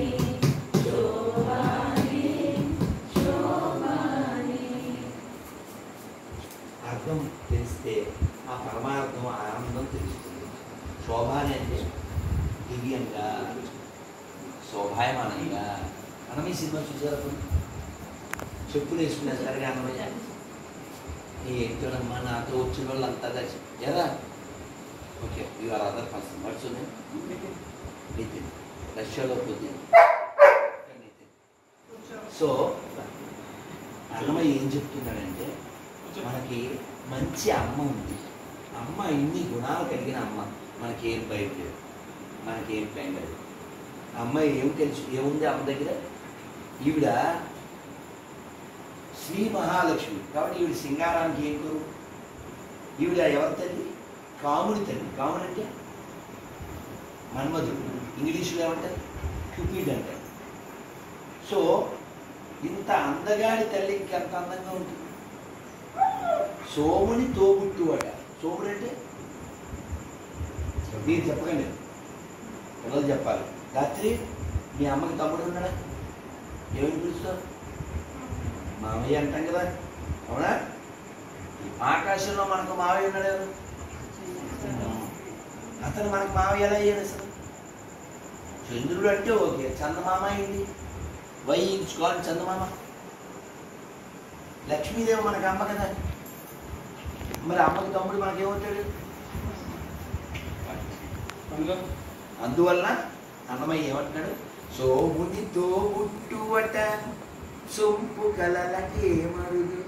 అర్థం తెలిస్తే ఆ పరమార్థం ఆనందం తెలుస్తుంది శోభానే అంటే దివ్యంగా శోభాయమానంగా మనం ఈ సినిమా చూసారు చెప్పులు వేసుకునే సరిగా అన్నమయ్య ఏంటోనమ్మా నాతో వచ్చిన వాళ్ళు అంతా కలిసి ఎలా ఓకే ఇవాళ అదర్ పర్సన్ వాట్స్ నితిన్ రష్యాలో పొద్దున్న నితిన్ సో అన్నమయ్య ఏం చెప్తున్నాడంటే మనకి మంచి అమ్మ ఉంది అమ్మ ఇన్ని గుణాలు కలిగిన అమ్మ మనకి ఏం భయం లేదు మనకి ఏం భయం లేదు అమ్మ ఏం తెలుసు ఏముంది అమ్మ దగ్గర ఈవిడ శ్రీ మహాలక్ష్మి కాబట్టి ఈవిడ సింగారానికి ఏం కరు ఈవిడ ఎవరి తల్లి కాముడి తల్లి కాముడు అంటే మన్మధుడు ఇంగ్లీషులో ఏమంటారు క్యూపిడ్ అంటారు సో ఇంత అందగాడి తల్లి ఇంకెంత అందంగా ఉంటుంది సోముని తోబుట్టువాడ సోముడు అంటే మీరు చెప్పకండి పిల్లలు చెప్పాలి రాత్రి మీ అమ్మకి తమ్ముడు ఉన్నాడా ఏమని పిలుస్తావు మామయ్య అంటాం కదా అవునా ఆకాశంలో మనకు మావయ్య ఉన్నాడు ఎవరు? అతను మనకు మావయ్య ఎలా అయ్యాడు అసలు చంద్రుడు అంటే ఓకే చందమామ అయింది వహించుకోవాలి చందమామ లక్ష్మీదేవి మనకు అమ్మ కదా మరి అమ్మకి తమ్ముడు మనకేమవుతాడు అందువల్ల అన్నమయ్య ఏమంటున్నాడు సోమునితో పుట్టువట సొంపు కలలకే మరుదు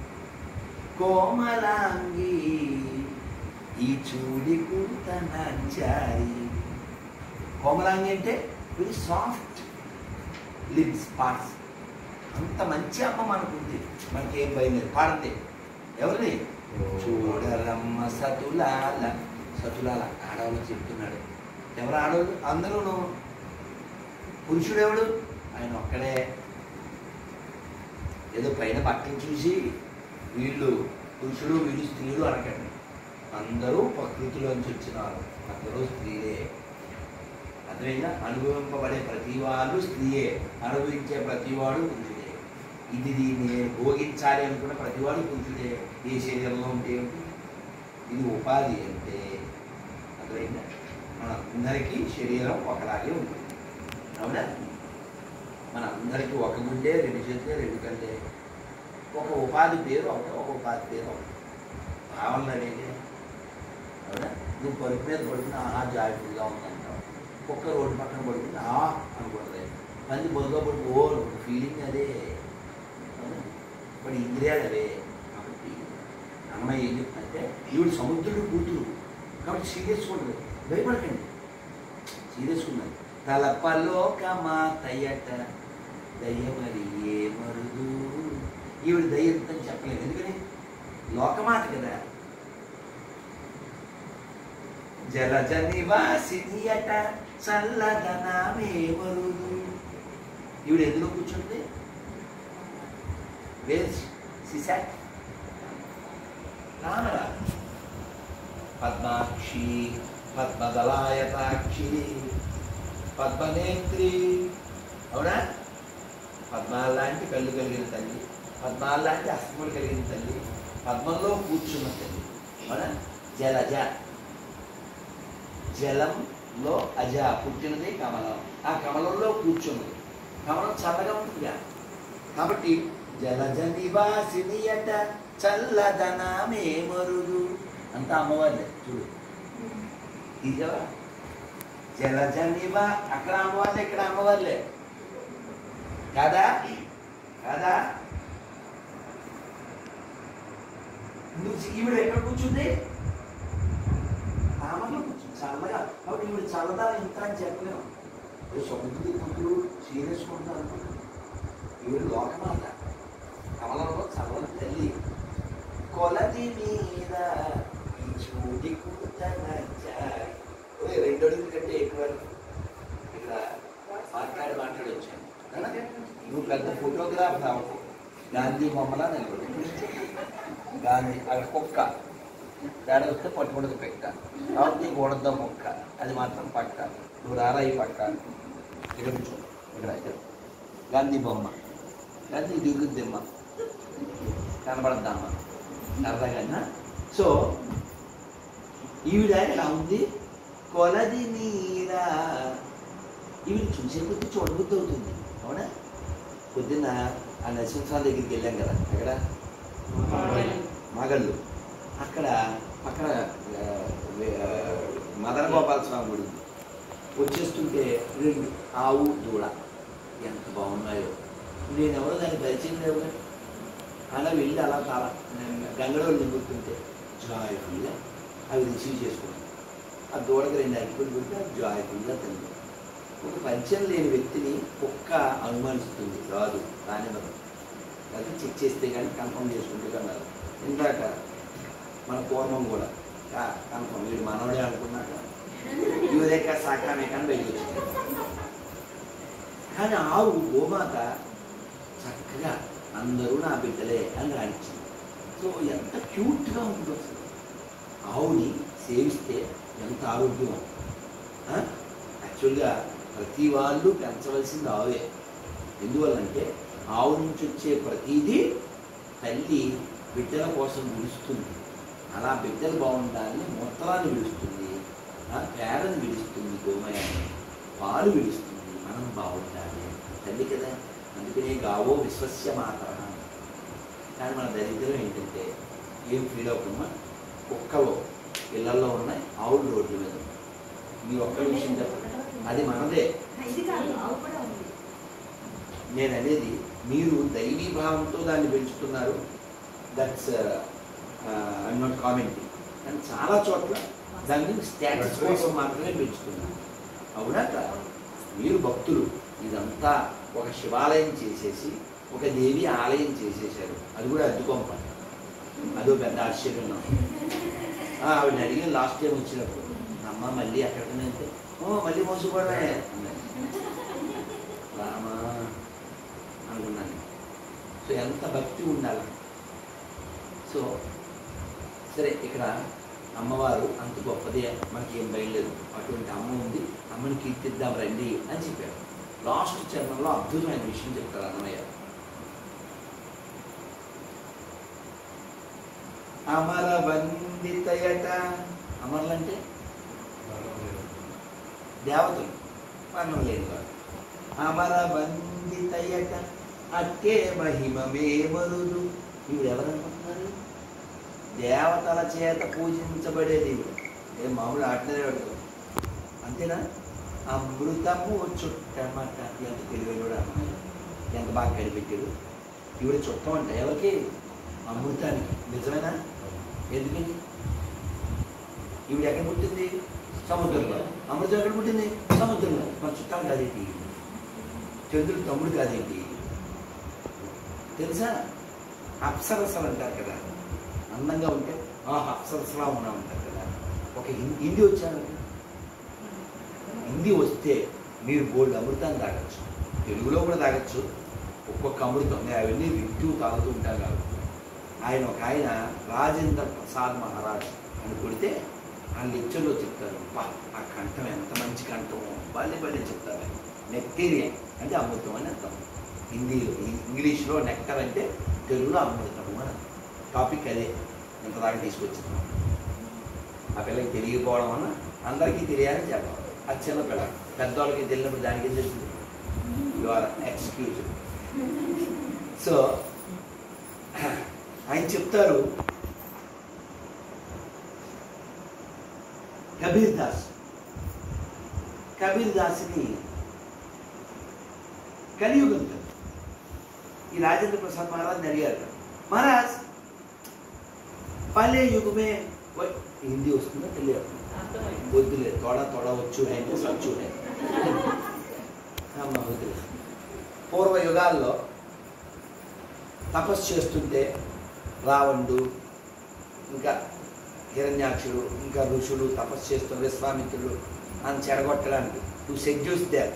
కోమలాంగి ఈ చూడి కూత నచ్చాయి కోమలాంగి అంటే వెరీ సాఫ్ట్ లిప్స్ పార్ట్స్ అంత మంచి అమ్మ మనకుంది మనకేం భయం లేదు పాడండి ఎవరిని చూడరమ్మ సతులాల సతులాల ఆడవాళ్ళు చెప్తున్నాడు ఎవరు ఆడవాళ్ళు అందరూ పురుషుడు ఎవడు ఆయన ఒక్కడే ఏదో పైన బట్టలు చూసి వీళ్ళు పురుషుడు వీళ్ళు స్త్రీలు అనకండి అందరూ ప్రకృతిలోంచి వచ్చినారు అందరూ స్త్రీలే అర్థమైందా అనుభవింపబడే ప్రతి వాళ్ళు స్త్రీయే అనుభవించే ప్రతివాడు పురుషుడే ఇది దీన్ని భోగించాలి అనుకున్న ప్రతివాడు పురుషుడే ఏ శరీరంలో ఉంటే ఏమిటి? ఇది ఉపాధి అంటే అర్థమైందా మన అందరికీ శరీరం ఒకలాగే ఉంటుంది అవునా మన అందరికీ ఒక గుండె రెండు చేతులే రెండు కళ్ళే ఒక ఉపాధి పేరు ఒకటి ఒక ఉపాధి పేరు ఒకటి భావనలు అనేది అవునా నువ్వు పరుపు మీద పడుకుని ఆహా జాగ్రత్తగా ఉందంటావు కుక్క రోడ్డు పక్కన పడుకుని ఆ అనుకుంటుంది మంది బొద్దుగా పడుకు ఓ ఫీలింగ్ అదే అవునా? ఇప్పుడు ఇంద్రియాలు అవే కాబట్టి అమ్మాయి ఏం చెప్తుందంటే ఈవిడ సముద్రుడు కూతురు కాబట్టి సీరియస్ ఉండదు భయపడకండి సీరియస్ ఉన్నది తలపలో కమాతయ్యట దయ్యమరి ఏ మరుదు ఈవిడ దయ్యంతని చెప్పలేదు ఎందుకని లోకమాత కదా జలజ నివాసిని అట చల్లదనమే మరుదు ఈవిడ ఎందులో కూర్చుంది వేర్ సిసాట్ రామరా పద్మాక్షి పద్మదలాయతాక్షి పద్మనేత్రి అవునా పద్మాల లాంటి కళ్ళు కలిగిన తల్లి పద్మాల లాంటి అస్తములు కలిగిన తల్లి పద్మంలో కూర్చున్న తల్లి అవునా జలజ జలంలో అజ పుట్టినది కమలం ఆ కమలంలో కూర్చున్నది కమలం చల్లగా ఉంటుందిగా కాబట్టి జలజ నివాసిని అట చల్లదనమే మరుదు అంతా అమ్మవారిలే చూడు ఇది కదా జలజ నివా అక్కడ అమ్మవార్లే ఇక్కడ అమ్మవార్లే కాదా కాదా నువ్వు ఈవిడ ఎక్కడ కూర్చుంది ఆమెలో కూర్చుంది చల్లగా కాబట్టి ఈవిడ చల్లదా ఇంత అని చెప్పలేము ఏ సముద్రుడి కూతురు సీరియస్ ఉంటారు అనుకుంటున్నాను ఈవిడ లోకమాత కమలంలో చల్లని తల్లి కొలది మీద ఈ చూడి కూతనచ్చాయి ఓయ్, రెండు అడుగుల కంటే ఎక్కువ ఇక్కడ మాట్లాడి మాట్లాడి వచ్చాను కదా? నువ్వు పెద్ద ఫోటోగ్రాఫ్ రావు గాంధీ బొమ్మలా నిలబడి గాంధీ అక్కడ కుక్క తేడా వస్తే పట్టుకుంటుంది పెట్ట కాబట్టి నీకు ఉడద్దాం మొక్క అది మాత్రం పక్క నువ్వు రారా ఈ పక్క ఇక్కడ కూర్చో ఇక్కడ ఇక్కడ గాంధీ బొమ్మ గాంధీ దిగుద్దమ్మ కనబడద్దమ్మ సరదాగా సో ఈవిడ ఎలా ఉంది కొలది నీరా ఈవిడ చూసే కొద్ది చూడబుద్ధి అవుతుంది అవునా పొద్దున్న ఆ నరసింహస్వామి దగ్గరికి వెళ్ళాం కదా అక్కడ మగళ్ళు అక్కడ పక్కన ఆ, ఆ, మదన గోపాల స్వామి గుడి ఉంది. వచ్చేస్తుంటే రెండు ఆవు దూడ ఎంత బాగున్నాయో నేను ఎవరో దాన్ని పరిచయం లేవు కదా. అలా వెళ్ళి అలా చాలా గంగడోళ్ళు నింపుతుంటే జాయ్ఫుల్గా అవి రిసీవ్ చేసుకున్నాను ఆ దూడకి రెండు అరిపలు పెట్టి అది జాయ్ఫుల్గా తింది ఒక పరిచయం లేని వ్యక్తిని కుక్క అనుమానిస్తుంది రాదు రానివ్వదు అది చెక్ చేస్తే కానీ కన్ఫర్మ్ చేసుకుంటే కానీ రాదు. ఇందాక మన పూర్వం కూడా కన్ఫర్మ్ వీడు మనవడే అనుకున్నాక యువరేఖ శాఖామే కానీ బయటకు వచ్చింది కానీ ఆవు గోమాత చక్కగా అందరూ నా బిడ్డలే అని రాణించింది సో ఎంత క్యూట్గా ఉందో అసలు ఆవుని సేవిస్తే ఎంత ఆరోగ్యం యాక్చువల్గా ప్రతి వాళ్ళు పెంచవలసింది ఆవే ఎందువల్లంటే ఆవు నుంచి వచ్చే ప్రతిదీ తల్లి బిడ్డల కోసం విడుస్తుంది అలా బిడ్డలు బాగుండాలని మూత్రాన్ని విడుస్తుంది ఆ పేడను విడుస్తుంది గోమయాన్ని పాలు విడుస్తుంది మనం బాగుండాలి తల్లి కదా అందుకనే గావో విశ్వస్య మాతర కానీ మన దరిద్రం ఏంటంటే ఏం ఫీల్ అవుతున్నా కుక్కలు ఇళ్లలో ఉన్నాయి ఆవులు రోడ్ల మీద ఉన్నాయి. మీ ఒక్క విషయం చెప్పండి అది మనదే
ఇది కాదు ఆవు కూడా ఉంది
నేను అనేది మీరు దైవీ భావంతో దాన్ని పెంచుతున్నారు దట్స్ ఐఎమ్ నాట్ కామెంటింగ్ కానీ చాలా చోట్ల దాన్ని స్టేటస్ కోసం మాత్రమే పెంచుతున్నారు అవునా కాదా? మీరు భక్తులు ఇదంతా ఒక శివాలయం చేసేసి ఒక దేవి ఆలయం చేసేసారు అది కూడా అడ్డుకొంప అదో పెద్ద ఆశ్చర్యం నాకు ఆ, ఆవిడని అడిగిన లాస్ట్ టైం వచ్చినప్పుడు అమ్మ మళ్ళీ ఎక్కడికి అంటే ఓ మళ్ళీ మోసపోవడమే అన్నది. రామా అనుకున్నాను సో ఎంత భక్తి ఉండాలి సో సరే ఇక్కడ అమ్మవారు అంత గొప్పది మనకి ఏం బయలుదేరు అటువంటి అమ్మ ఉంది అమ్మని కీర్తిద్దాం రండి అని చెప్పారు లాస్ట్ చరణంలో అద్భుతమైన విషయం చెప్తారు అన్నమయ్య అమర వందితయట అమరులంటే దేవతలు మరణం లేని వారు అమర వందితయట అట్టే మహిమమే మరుదు ఇవి ఎవరనుకుంటున్నారు దేవతల చేత పూజించబడే దేవుడు ఏ మామూలు ఆటలే అడుగు అంతేనా అమృతము చుట్టమట ఎంత తెలివైనడు అమ్మాయి ఎంత బాగా కనిపెట్టాడు ఈవిడ చుట్టం అంట ఎవరికి అమృతానికి నిజమేనా ఎందుకని ఈవిడ ఎక్కడ పుట్టింది సముద్రంలో అమృతం ఎక్కడ పుట్టింది సముద్రంలో మన చుట్టాలు కాదేంటి చంద్రుడు తమ్ముడు కాదేంటి తెలుసా అప్సరసలు అంటారు కదా అందంగా ఉంటే ఆ అప్సరసలా ఉన్నా ఉంటారు కదా ఒక హిం- హిందీ వచ్చాను హిందీ వస్తే మీరు గోల్డ్ అమృతాన్ని తాగొచ్చు తెలుగులో కూడా తాగొచ్చు ఒక్కొక్క అమృతం నేను అవన్నీ వింటూ తాగుతూ ఉంటాను కాబట్టి ఆయన ఒక ఆయన రాజేంద్ర ప్రసాద్ మహారాజ్ అని కొడితే ఆ లెక్చర్లో చెప్తారు "అబ్బా, ఆ కంఠం ఎంత మంచి కంఠమో భలే భలే చెప్తారు నెక్టేరియన్ అంటే అమృతం అని అర్థం హిందీలో ఇ- ఇంగ్లీష్లో నెక్టర్ అంటే తెలుగులో అమృతము అని అర్థం. టాపిక్ అదే ఇంత దాకా తీసుకొచ్చింది ఆ పిల్లకి తెలియకపోవడం వల్ల అందరికీ తెలియాలని చెప్పాలి అది చిన్న పిల్ల పెద్దవాళ్ళకి తెలియనప్పుడు దానికి తెలుస్తుంది యు ఆర్ ఎక్స్క్యూజ్ సో ఆయన చెప్తారు కబీర్ దాస్ కబీర్ దాస్ని కలియుగం కదా. ఈ రాజేంద్ర ప్రసాద్ మహారాజ్ అడిగారు మహారాజ్ పల్లె యుగమే ఓయ్, హిందీ వస్తుందా తెలియదు
అర్థమైంది
వద్దులే తోడ తోడ వచ్చు అంటే సచ్చు అమ్మ వద్దులే పూర్వ యుగాల్లో తపస్సు చేస్తుంటే రావణుడు ఇంకా హిరణ్యాక్షుడు ఇంకా ఋషులు తపస్సు చేస్తున్న విశ్వామిత్రుడు అని చెడగొట్టడానికి to seduce there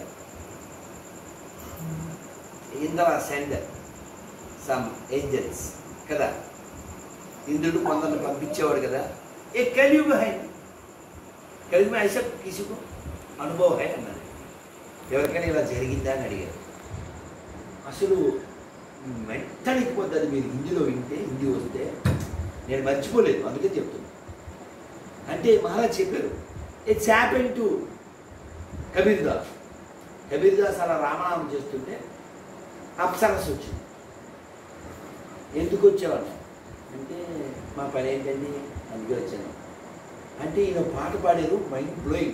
Indra send some angels కదా ఇంద్రుడు కొందరిని పంపించేవాడు కదా ఏ కలియుగ హై కలియుగ ఐసా కిసికు అనుభవం హై అన్నది ఎవరికైనా ఇలా జరిగిందా అని అడిగారు అసలు మెంటల్ ఎక్కిపోతుంది మీరు హిందీలో వింటే హిందీ వస్తే నేను మర్చిపోలేదు అందుకే చెప్తున్నా అంటే మహారాజ్ చెప్పారు it's happen to Kabir Das Kabir Das అలా రామనామం చేస్తుంటే అప్సరస్ వచ్చింది ఎందుకు వచ్చేవాడు అంటే మా పని ఏంటండి అందుకే వచ్చాను అంటే ఈయన పాట పాడారు మైండ్ బ్లోయింగ్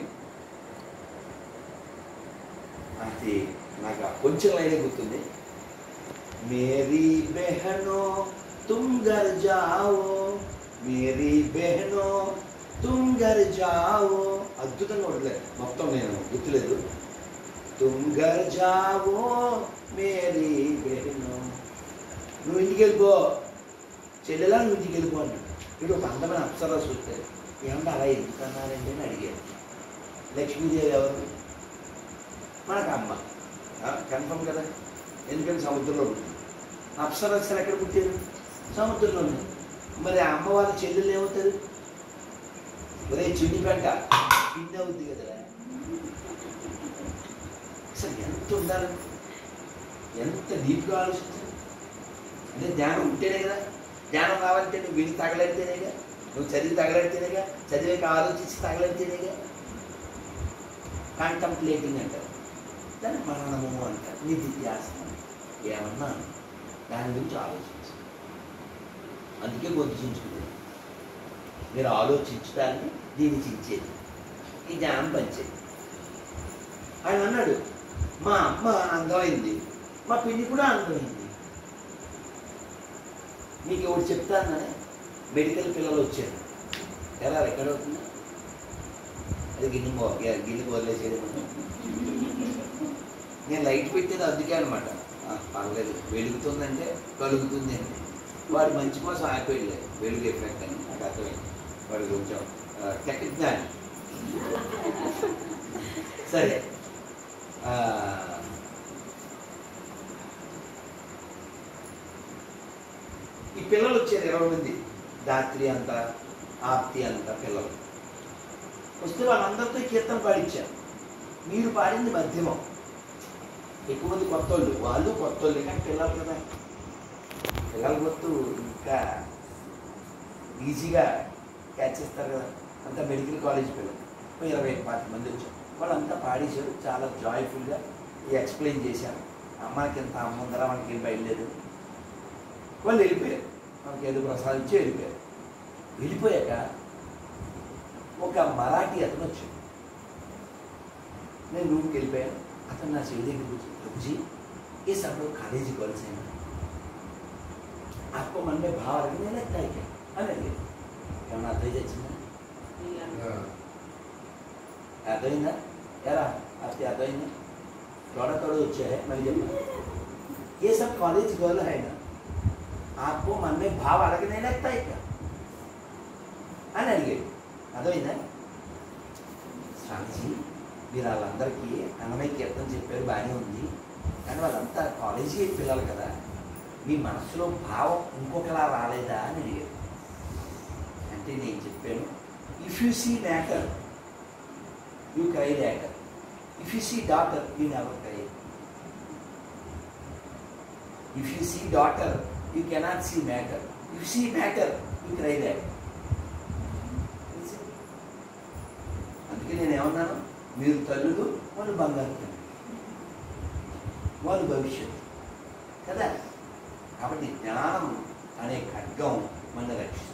అది నాకు ఆ కొంచెం లైనే గుర్తుంది మేరీ బెహనో తుమ్ గర్ జావో మేరీ బెహనో తుమ్ గర్ జావో అద్భుతంగా ఉండలేదు మొత్తం నేను గుర్తులేదు తుమ్ గర్ జావో మేరీ బెహనో నువ్వు ఇంటికి వెళ్ళిపో చెల్లెలా నువ్వు ఇంటికి వెళ్ళిపో అన్నాడు వీడు ఒక అందమైన అప్సరా చూస్తే ఏమన్నా అలా ఎందుకు అన్నారండి అని అడిగాడు లక్ష్మీదేవి ఎవరు మనకు అమ్మ కన్ఫర్మ్ కదా ఎందుకంటే సముద్రంలో ఉంటుంది అప్సరస్సులు ఎక్కడ పుట్టారు సముద్రంలోనే మరి ఆ అమ్మవారి చెల్లెలు ఏమవుతారు ఒరే చిన్ని పెంట పిండి అవుద్ది కదా అసలు ఎంత ఉండాలి ఎంత డీప్గా ఆలోచించాలి అంటే ధ్యానం ఉంటేనే కదా జ్ఞానం రావాలంటే నువ్వు విని తగలడితేనేగా నువ్వు చదివి తగలడితేనేగా చదివాక ఆలోచించి తగలడితేనేగా కాంటంప్లేటింగ్ అంటారు దాన్ని మననము అంటారు నిధిధ్యాసనం ఏమన్నా దాని గురించి ఆలోచించు అందుకే బుద్ధించుకుంది మీరు ఆలోచించడాన్ని దీన్ని చించేది ఈ జ్ఞానం పంచేది ఆయన అన్నాడు మా అమ్మ అందమైంది మా పిన్ని కూడా అందమైంది మీకు ఒకటి చెప్తానని మెడికల్ పిల్లలు వచ్చారు ఎలా ఎక్కడ అవుతుంది అది గిన్నె మో గిన్నె వదిలేసేది నేను లైట్ పెట్టేది అందుకే అనమాట పర్లేదు వెలుగుతుందంటే కలుగుతుంది అని వాడు మంచి కోసం ఆగిపోయలేదు వెలుగు ఎఫెక్ట్ అని నాకు అర్థమైంది వాడు కొంచెం టెక్ జ్ఞాని సరే ఆ, ఈ పిల్లలు వచ్చారు ఇరవై మంది దాత్రి అంత ఆప్తి అంత పిల్లలు వస్తే వాళ్ళందరితో ఈ కీర్తన పాడించారు మీరు పాడింది మధ్యమం ఎక్కువ మంది కొత్త వాళ్ళు వాళ్ళు కొత్త వాళ్ళు కానీ పిల్లలు కదా పిల్లల గుర్తు ఇంకా ఈజీగా క్యాచ్ చేస్తారు కదా అంతా మెడికల్ కాలేజ్ పిల్లలు ఓ ఇరవై పాతి మంది వచ్చారు వాళ్ళంతా పాడేశారు చాలా జాయ్ఫుల్గా ఎక్స్ప్లెయిన్ చేశారు అమ్మాయికి ఎంత అమ్మ ఉందరా మనకి ఏం బయలుదేరు వాళ్ళు వెళ్ళిపోయారు మనకి ఏదో ప్రసాదం ఇచ్చి వెళ్ళిపోయారు వెళ్ళిపోయాక ఒక మరాఠీ అతను వచ్చాడు నేను రూమ్కి వెళ్ళిపోయాను అతను నా చెవి దగ్గర కూర్చొని ప్రభుజీ ये सब लोग कॉलेज गर्ल्स हैं आपको मन में भाव रखने लगता है क्या అని అడిగాడు ఏమన్నా అర్థం తెచ్చిందా అర్థమైందా ఎలా అది అర్థమైందా తోడ తోడ వచ్చే మళ్ళీ చెప్పు ये सब कॉलेज गर्ल है ना आपको मन में भाव अड़गने लगता है क्या అని అడిగాడు అర్థమైందా స్వామిజీ మీరు వాళ్ళందరికీ అన్నమయ్య కీర్తన చెప్పారు బాగానే ఉంది కానీ వాళ్ళంతా కాలేజీ పిల్లలు కదా మీ మనసులో భావం ఇంకొకలా రాలేదా అని అడిగారు అంటే నేను చెప్పాను if you see matter you cry matter if you see daughter you never cry if you see daughter you cannot see matter if see matter you cry matter అందుకే నేను ఏమన్నాను మీరు తల్లులు వాళ్ళు బంగారు తల్లి వాళ్ళు భవిష్యత్తు కదా కాబట్టి జ్ఞానం అనే ఖడ్గం మన రక్షిస్తుంది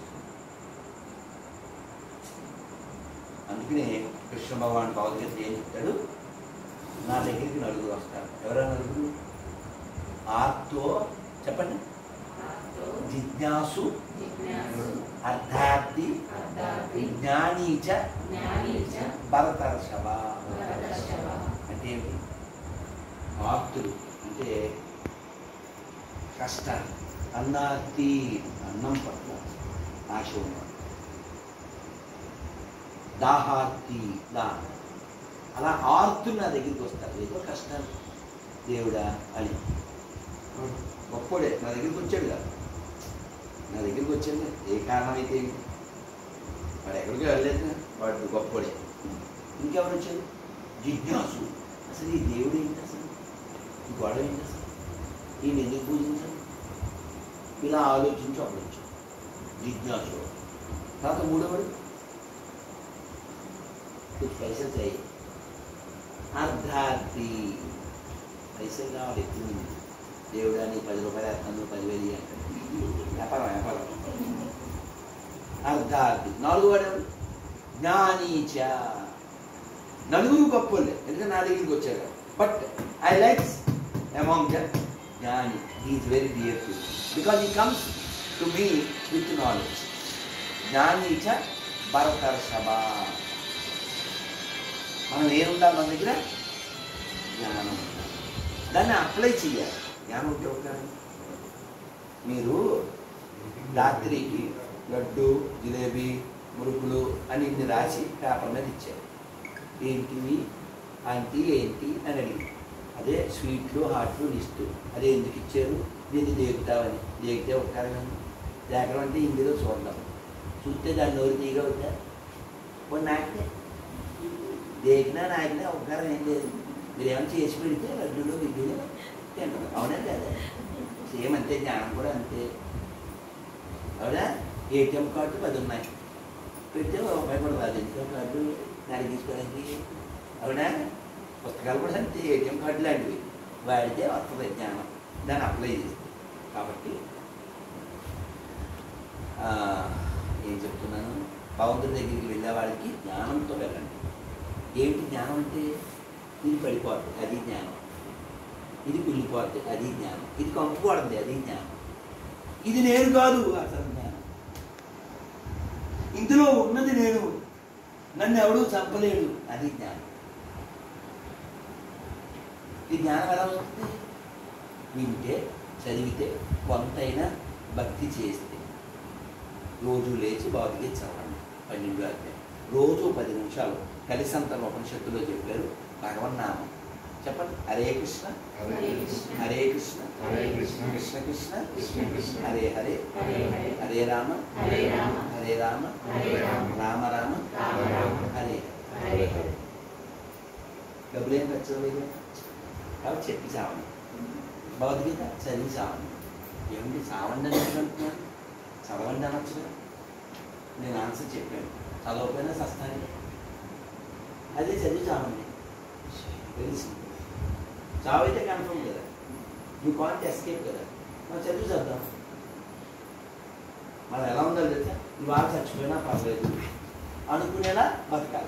అందుకనే కృష్ణ భగవాన్ భగవద్గీత ఏం చెప్తాడు నా దగ్గరికి నలుగురు వస్తారు ఎవరైనా నలుగురు ఆర్తో చెప్పండి జిజ్ఞాసు అర్థార్థి జ్ఞానీచ భరతర్షభ అంటే ఏమిటి ఆప్తులు అంటే కష్టాలు అన్నార్తి అన్నం పట్ల ఆశ ఉన్నవాడు దాహార్తి దాహం అలా ఆర్తులు నా దగ్గరికి వస్తారు ఏదో కష్టాలు దేవుడా అని గొప్పోడే నా దగ్గరికి వచ్చాడు కదా నా దగ్గరికి వచ్చాడు ఏ కారణం అయితే ఏంటి? వాడు ఎక్కడికి వెళ్ళలేదు వాడు గొప్పోడే ఇంకెవరు వచ్చారు జిజ్ఞాసు అసలు ఈ దేవుడు ఏంటి అసలు ఈ గొడవ ఏంటి అసలు ఈయన ఎందుకు పూజించాలి ఇలా ఆలోచించి అప్పుడు జిజ్ఞాసు తర్వాత మూడవడు कुछ पैसे चाहिए అర్ధార్థి పైసలు కావాలి ఎక్కువ ఉంది. దేవుడా నీ పది రూపాయలు వేస్తాను పదివేలు ఇయ్యి అంటాడు వ్యాపారం వ్యాపారం అర్ధార్థి నాలుగు వాడు ఎవరు? జ్ఞానీచ నలుగురు గొప్పలే ఎందుకంటే నా దగ్గరికి వచ్చారు but I like among the జ్ఞాని is very dear to because he comes to me with knowledge జ్ఞానీచ భరతర్షభ మనం ఏముండాలి మన దగ్గర జ్ఞానం ఉండాలి. దాన్ని అప్లై చేయాలి జ్ఞానం ఉంటే ఒకటి మీరు రాత్రికి లడ్డు జిలేబీ మురుకులు అని ఇన్ని రాసి పేపర్ మీద ఇచ్చారు ఏంటివి ఆంటీ ఏంటి అని అడిగి అదే స్వీట్లు హాట్లు లిస్టు అదే ఎందుకు ఇచ్చారు దీన్ని దేగుతావని దేగితే ఒక కారణం దేకడం అంటే ఇందులో చూడడం చూస్తే దాన్ని నోరు తీగా అవుతా కొన్ని నాకే దేకినా నాకినా ఒక కారణం ఏం లేదు మీరు ఏమైనా చేసి పెడితే లడ్డులో విద్యులు తింటారు అవునా లేదా సేమ్ అంతే జ్ఞానం కూడా అంతే అవునా ఏటీఎం కార్డు పది ఉన్నాయి పెడితే ఒక భయపడదు ఏటీఎం కార్డు దాన్ని తీసుకోవడానికి అవునా పుస్తకాలు కూడా అంతే ఏటీఎం కార్డు లాంటివి వాడితే వస్తుంది జ్ఞానం దాన్ని అప్లై చేస్తుంది కాబట్టి ఆ, ఏం చెప్తున్నాను భగవంతుడి దగ్గరికి వెళ్ళే వాళ్ళకి జ్ఞానంతో వెళ్ళండి ఏంటి జ్ఞానం అంటే ఇది పడిపోద్ది అది జ్ఞానం ఇది కుళ్ళిపోద్ది అది జ్ఞానం ఇది కంపుకోవద్ది అది జ్ఞానం ఇది నేను కాదు అసలు జ్ఞానం ఇందులో ఉన్నది నేను నన్ను ఎవడూ చంపలేడు అది జ్ఞానం ఈ జ్ఞానం ఎలా వస్తుంది వింటే చదివితే కొంతైనా భక్తి చేస్తే రోజు లేచి బాగుకి చదవండి పన్నెండు అధ్యాయం రోజు పది నిమిషాలు కలిసంతన ఉపనిషత్తులో చెప్పారు భగవన్నామం చెప్పండి హరే కృష్ణ
హరే కృష్ణ
హరే కృష్ణ
హరే కృష్ణ
కృష్ణ కృష్ణ
కృష్ణ కృష్ణ
హరే హరే
హరే హరే
హరే రామ
హరే రామ
హరే రామ
హరే రామ
రామ రామ
రామ రామ
హరే
హరే హరే
డబ్బులు ఏం ఖర్చు అవ్వలేదు కాబట్టి చెప్పి చావండి భగవద్గీత చదివి చావండి ఏమిటి చావండి అని ఎందుకు అంటున్నాను చదవండి అనొచ్చు కదా నేను ఆన్సర్ చెప్పాను చదవకపోయినా సస్తాను అదే చదివి చావండి తెలిసి చావైతే కన్ఫర్మ్ కదా యూ కాంట్ ఎస్కేప్ కదా మనం చదివి చద్దాం మనం ఎలా ఉందో తెలుసా ఇవాళ చచ్చిపోయినా పర్లేదు అనుకునేలా బతకాలి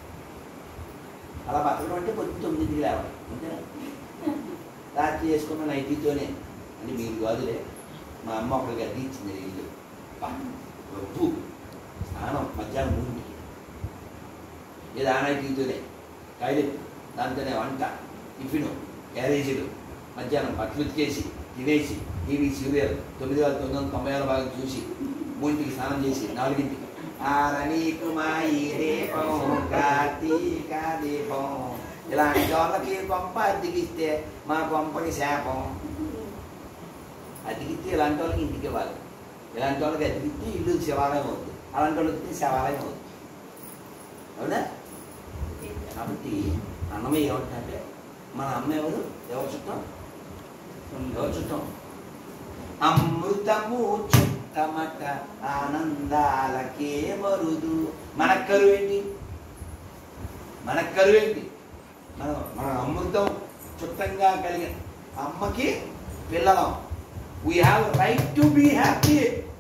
అలా బతకడం అంటే పొద్దు తొమ్మిదింటికి లేవాలి అంతేనా రాత్రి చేసుకున్న నైటీతోనే అని మీరు కాదులే మా అమ్మ ఒకరికి అద్దె ఇచ్చింది ఇల్లు డబ్బు స్నానం మధ్యాహ్నం మూడింటికి లేదా ఆ నైటీతోనే టాయిలెట్ దాంతోనే వంట టిఫిన్ క్యారేజీలు మధ్యాహ్నం బట్టలు ఉతికేసి తినేసి టీవీ సీరియల్ తొమ్మిది వేల తొమ్మిది వందల తొంభై ఆరు భాగం చూసి మూడింటికి స్నానం చేసి నాలుగింటికి ఆరణి కుమాయి దీపం కార్తీక దీపం ఇలాంటి వాళ్ళకి కొంప అద్దెకిస్తే మా కొంపకి శాపం అద్దెకిస్తే ఇలాంటి వాళ్ళకి ఇంటికి ఇవ్వాలి ఇలాంటి వాళ్ళకి అద్దెకిస్తే ఇల్లు శివాలయం అవుతుంది అలాంటి వాళ్ళకి శివాలయం అవుతుంది అవునా కాబట్టి అన్నమయ్య ఏమంటే మన అమ్మ ఎవరు ఎవరు చుట్టం ఎవరు చుట్టం అమృతము చుట్టమట ఆనందాలకే మరుదు మన కరువేంటి మన కరువేంటి మనం మన అమృతం చుట్టంగా కలిగిన అమ్మకి పిల్లలం we have right to be happy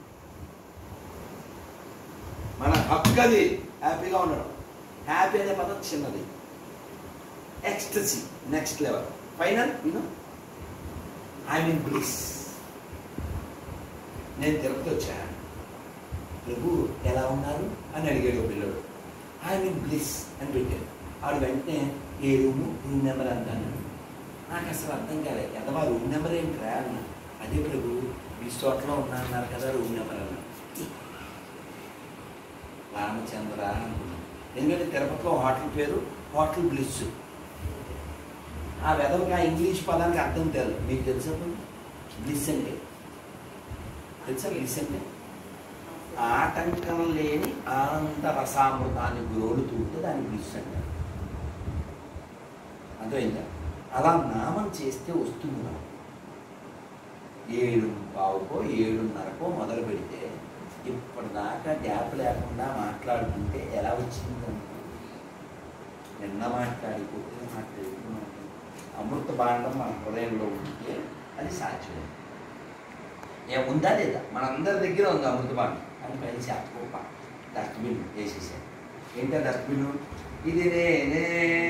మన హక్కు అది హ్యాపీగా ఉండడం హ్యాపీ అనే పదం చిన్నది ecstasy next level final you know I mean bliss నేను తిరుపతి వచ్చా ప్రభు ఎలా ఉన్నారు అని అడిగాడు ఒక పిల్లడు ఐ మీన్ బ్లిస్ అని పెట్టాడు ఆడు వెంటనే ఏ రూము రూమ్ నెంబర్ అంటాను నాకు అసలు అర్థం కాలేదు ఎదవా రూమ్ నెంబర్ ఏంట్రా అన్న అదే ప్రభు మీ చోట్ల ఉన్నా అన్నారు కదా రూమ్ నెంబర్ అన్న రామచంద్ర అనుకున్నాను ఎందుకంటే తిరుపతిలో హోటల్ పేరు హోటల్ బ్లిస్ ఆ వెదవకి ఆ ఇంగ్లీష్ పదానికి అర్థం తెలియదు మీకు తెలుసా బ్లిస్ అంటే తెలుసా బ్లిస్ అంటే ఆటంకం లేని ఆనంద రసామృతాన్ని గ్రోలుతుంటే దాన్ని బ్లిస్ అంటారు అర్థమైందా అలా నామం చేస్తే వస్తుంది మనం ఏడు పావుకో ఏడున్నరకో మొదలు పెడితే ఇప్పటిదాకా గ్యాప్ లేకుండా మాట్లాడుకుంటే ఎలా వచ్చింది అనుకో నిన్న మాట్లాడిపోతే మాట్లాడుకున్నాం అమృత భాండం మన హృదయంలో ఉంటే అది సాధ్యం ఏ ఉందా లేదా మనందరి దగ్గర ఉంది అమృత భాండం అని పైన చెప్పకోప డస్ట్బిన్ వేసేసాను ఏంటో డస్ట్బిన్ ఇది నేనే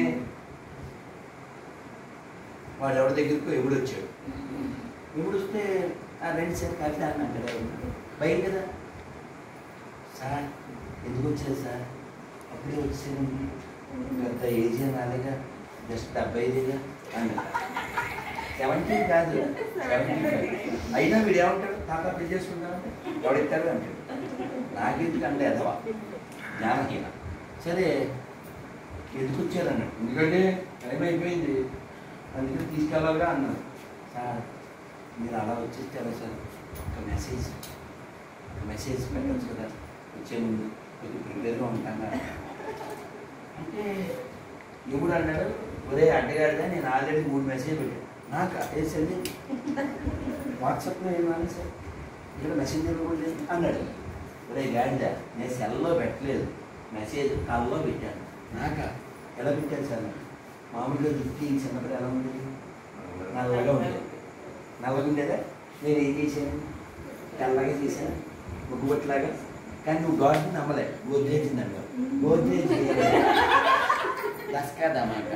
వాడు ఎవరి దగ్గరకు ఎప్పుడు వచ్చాడు ఎప్పుడు వస్తే ఆ రెండు సార్ కాఫీ అన్నాను కదా బయట కదా సార్ ఎందుకు వచ్చారు సార్ అప్పుడే వచ్చాను పెద్ద ఏజ్ ఏం రాలేగా జస్ట్ డెబ్బై ఐదుగా అని సెవెంటీన్ కాదు సెవెంటీన్ అయినా వీడు ఏమంటాడు తాత పెళ్లి చేసుకుంటామంటే ఎవడెత్తాడు అంటాడు నాకెందుకు అంటే ఎదవా జ్ఞానహీన సరే ఎందుకు వచ్చారన్నాడు ఎందుకంటే టైం అయిపోయింది అందుకని తీసుకెళ్ళాలిగా అన్నాడు సార్ మీరు అలా వచ్చేస్తారా సార్ ఒక మెసేజ్ ఒక మెసేజ్ పెట్టచ్చు కదా వచ్చే ముందు కొద్దిగా ప్రిపేర్గా ఉంటాను అంటే ఎప్పుడు అన్నాడు ఒరే అడ్డగాడిగా నేను ఆల్రెడీ మూడు మెసేజ్ పెట్టాను నాకు వేసండి వాట్సాప్లో ఏమన్నా సార్ ఇక్కడ మెసెంజర్ కూడా లేదు అన్నాడు ఒరే గాడిద నేను సెల్లో పెట్టలేదు మెసేజ్ కాల్లో పెట్టాను నాక ఎలా పెట్టాను సార్ మామూలుగా జుట్టి చిన్నప్పుడు ఎలా ఉండేది నల్లగా ఉండేది నల్లగా ఉండేదా నేను ఏం చేశాను తెల్లగా చేశాను ముగ్గు బొట్లాగా కానీ నువ్వు గాడిని నమ్మలే గోద్రేజ్ నమ్మావు గోద్రేజ్ దస్కాదన్నమాట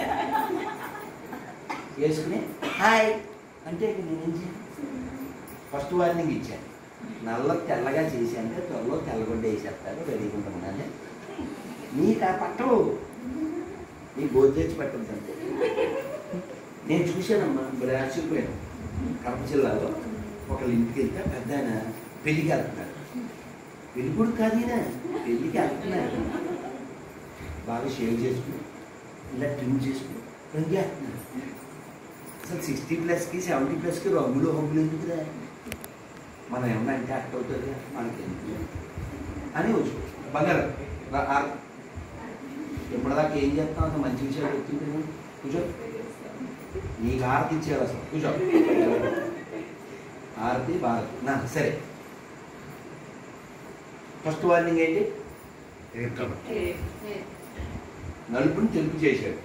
వేసుకుని హాయ్ అంటే ఇక నేనేం చేయాలి ఫస్ట్ వార్నింగ్ ఇచ్చాను నల్ల తెల్లగా చేసి అంటే త్వరలో తెల్లగొండ వేసేస్తారు రెడీగా ఉంటామని నీకు ఆ పట్టవు నీ గోద్రేజ్ పట్టదు అంతే నేను చూశానమ్మా బ్రాసిపోయాను కడప జిల్లాలో ఒకళ్ళ ఇంటికి వెళ్తే పెద్ద ఆయన పెళ్ళికి వెళ్తున్నారు పెళ్ళి కూడా కాదు ఈయన పెళ్ళికి వెళ్తున్నారు బాగా షేవ్ చేసుకుని ఇలా ట్రిమ్ చేసుకుని రంగు చేస్తున్నారు అసలు సిక్స్టీ ప్లస్కి సెవెంటీ ప్లస్కి రంగులు హంగులు ఎందుకురా మనం ఏమన్నా అంటే అట్ట అవుతుంది మనకి ఎందుకు అని వచ్చు బంగారు రా, ఆ. ఎప్పటిదాకా ఏం చేస్తాం అంత మంచి విషయాలు చెప్తుంటే కూర్చో నీకు ఆరతి ఇచ్చేది అసలు కూర్చో ఆరతి భారత్ నా సరే ఫస్ట్ వార్నింగ్ ఏంటి
ఏకం
నలుపుని తెలుపు చేశాడు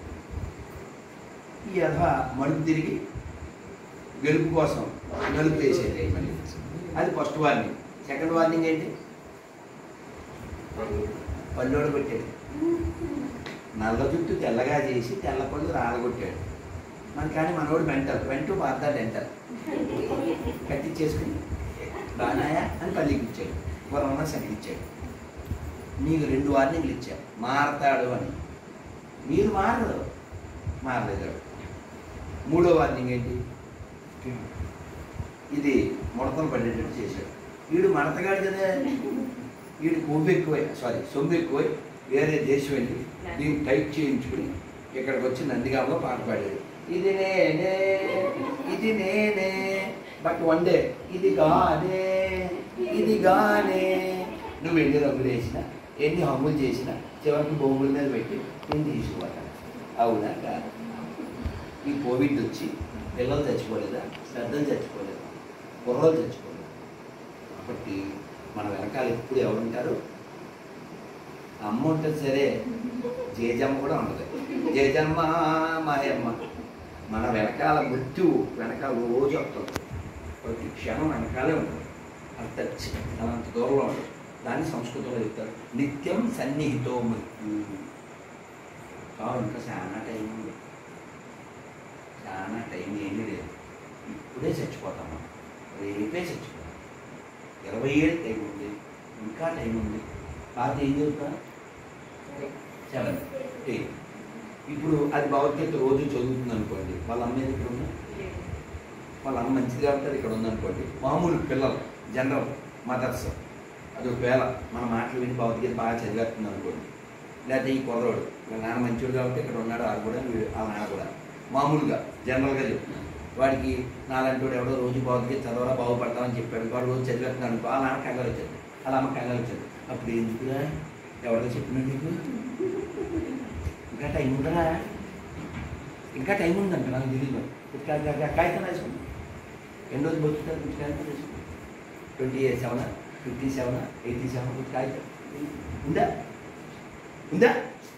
ఈ అధ మడుపు తిరిగి గెలుపు కోసం నలుపు వేసేది మళ్ళీ అది ఫస్ట్ వార్నింగ్ సెకండ్ వార్నింగ్ ఏంటి పళ్ళోడు పెట్టాడు నల్ల జుట్టు తెల్లగా చేసి తెల్ల పళ్ళు రాలగొట్టాడు మన కానీ మనోడు మెంటల్ వెంటూ వార్తా డెంటల్ కట్టించేసుకుని బాగాయా అని పల్లికి ఇచ్చాడు వరణ సగం ఇచ్చాడు నీకు రెండు వార్నింగ్లు ఇచ్చా మారతాడు అని మీరు మారదు మారలేదు మూడో వార్నింగ్ ఏంటి ఇది ముడతలు పడేటట్టు చేశాడు వీడు మడతగాడు కదా వీడు కొవ్వు ఎక్కువై సారీ సొమ్ము ఎక్కువై వేరే దేశం వెళ్ళి దీన్ని టైట్ చేయించుకుని ఇక్కడికి వచ్చి నందిగామలో పాట పాడాడు ఇది నేనే ఇది నేనే బట్ వన్ డే ఇది గానే ఇది గానే నువ్వు ఎన్ని రంగులు వేసినా ఎన్ని హమ్ములు చేసినా చివరికి బొమ్మల మీద పెట్టి నేను తీసుకోవాలి అవునా కాదు ఈ కోవిడ్ వచ్చి పిల్లలు చచ్చిపోలేదా పెద్దలు చచ్చిపోలేదా కుర్రలు చచ్చిపోలేదు కాబట్టి మన వెనకాల ఎప్పుడు ఎవరుంటారు అమ్మ ఉంటుంది సరే జేజమ్మ కూడా ఉండదు జేజమ్మ మాయమ్మ మన వెనకాల మృత్యువు వెనకాల రోజు వస్తుంది ప్రతి క్షణం వెనకాలే ఉంటుంది అంత చి- అంత దూరంలో ఉంటుంది దాన్ని సంస్కృతంలో చెప్తారు నిత్యం సన్నిహితో మృత్యు కావు ఇంకా చాలా టైం ఉంది చాలా టైం ఏమీ లేదు ఇప్పుడే చచ్చిపోతాం మనం రేపే చచ్చిపోతాం ఇరవై ఏళ్ళు టైం ఉంది ఇంకా టైం ఉంది పాత ఏం చదువుతా సెవెన్ ఎయిట్ ఇప్పుడు అది భగవద్గీత రోజు చదువుతుంది అనుకోండి వాళ్ళ అమ్మ ఏది ఇక్కడ ఉందా వాళ్ళ అమ్మ మంచిది కాబట్టి అది ఇక్కడ ఉందనుకోండి మామూలు పిల్లలు జనరల్ మదర్స్ అది ఒకవేళ మన మాటలు విని భగవద్గీత బాగా చదివేస్తుంది అనుకోండి లేకపోతే ఈ కుర్రోడు వాళ్ళ నాన్న మంచివాడు కాబట్టి ఇక్కడ ఉన్నాడు ఆడు కూడా వీడు- వాళ్ళ నాన్న కూడా మామూలుగా జనరల్గా చెప్తున్నాను వాడికి నాలంటి వాడు ఎవడో రోజు భగవద్గీత చదవరా బాగుపడతామని చెప్పాడు వాడు రోజు చదివేస్తున్నాడు అనుకో వాళ్ళ నాన్న కంగారు వచ్చాడు వాళ్ళ అమ్మ కంగారు వచ్చాడు అప్పుడు ఎందుకురా ఎవరో చెప్పినా నీకు ఇంకా టైం ఉందరా ఇంకా టైం ఉందంట నాకు తెలియదు ఇంకా ఇంకా కాగితం రాసుకోండి ఎన్ని రోజులు బతుకుతారు కొంచెం కాగితం రాసుకోండి twenty eight seven fifty seven eighty seven కొంచెం కాగితం ఉందా ఉందా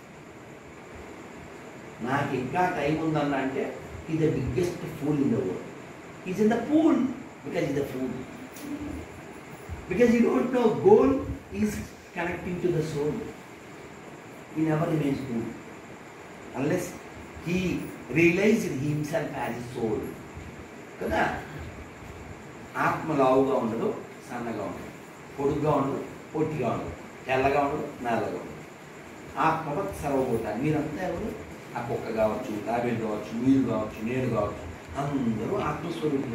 నాకు ఇంకా టైం ఉందన్న అంటే ఈ the biggest fool in the world is in the pool because is the fool because you don't know goal is connecting to the soul he never remains fool unless he realized himself as a soul కదా ఆత్మ లావుగా ఉండదు సన్నగా ఉండదు పొడుగ్గా ఉండదు పొట్టిగా ఉండదు తెల్లగా ఉండదు నల్లగా ఉండదు ఆత్మవత్ సర్వభూతాన్ని మీరంతా ఎవరు ఆ కుక్క కావచ్చు తాబేలు కావచ్చు మీరు కావచ్చు నేను కావచ్చు అందరూ ఆత్మస్వరూపులే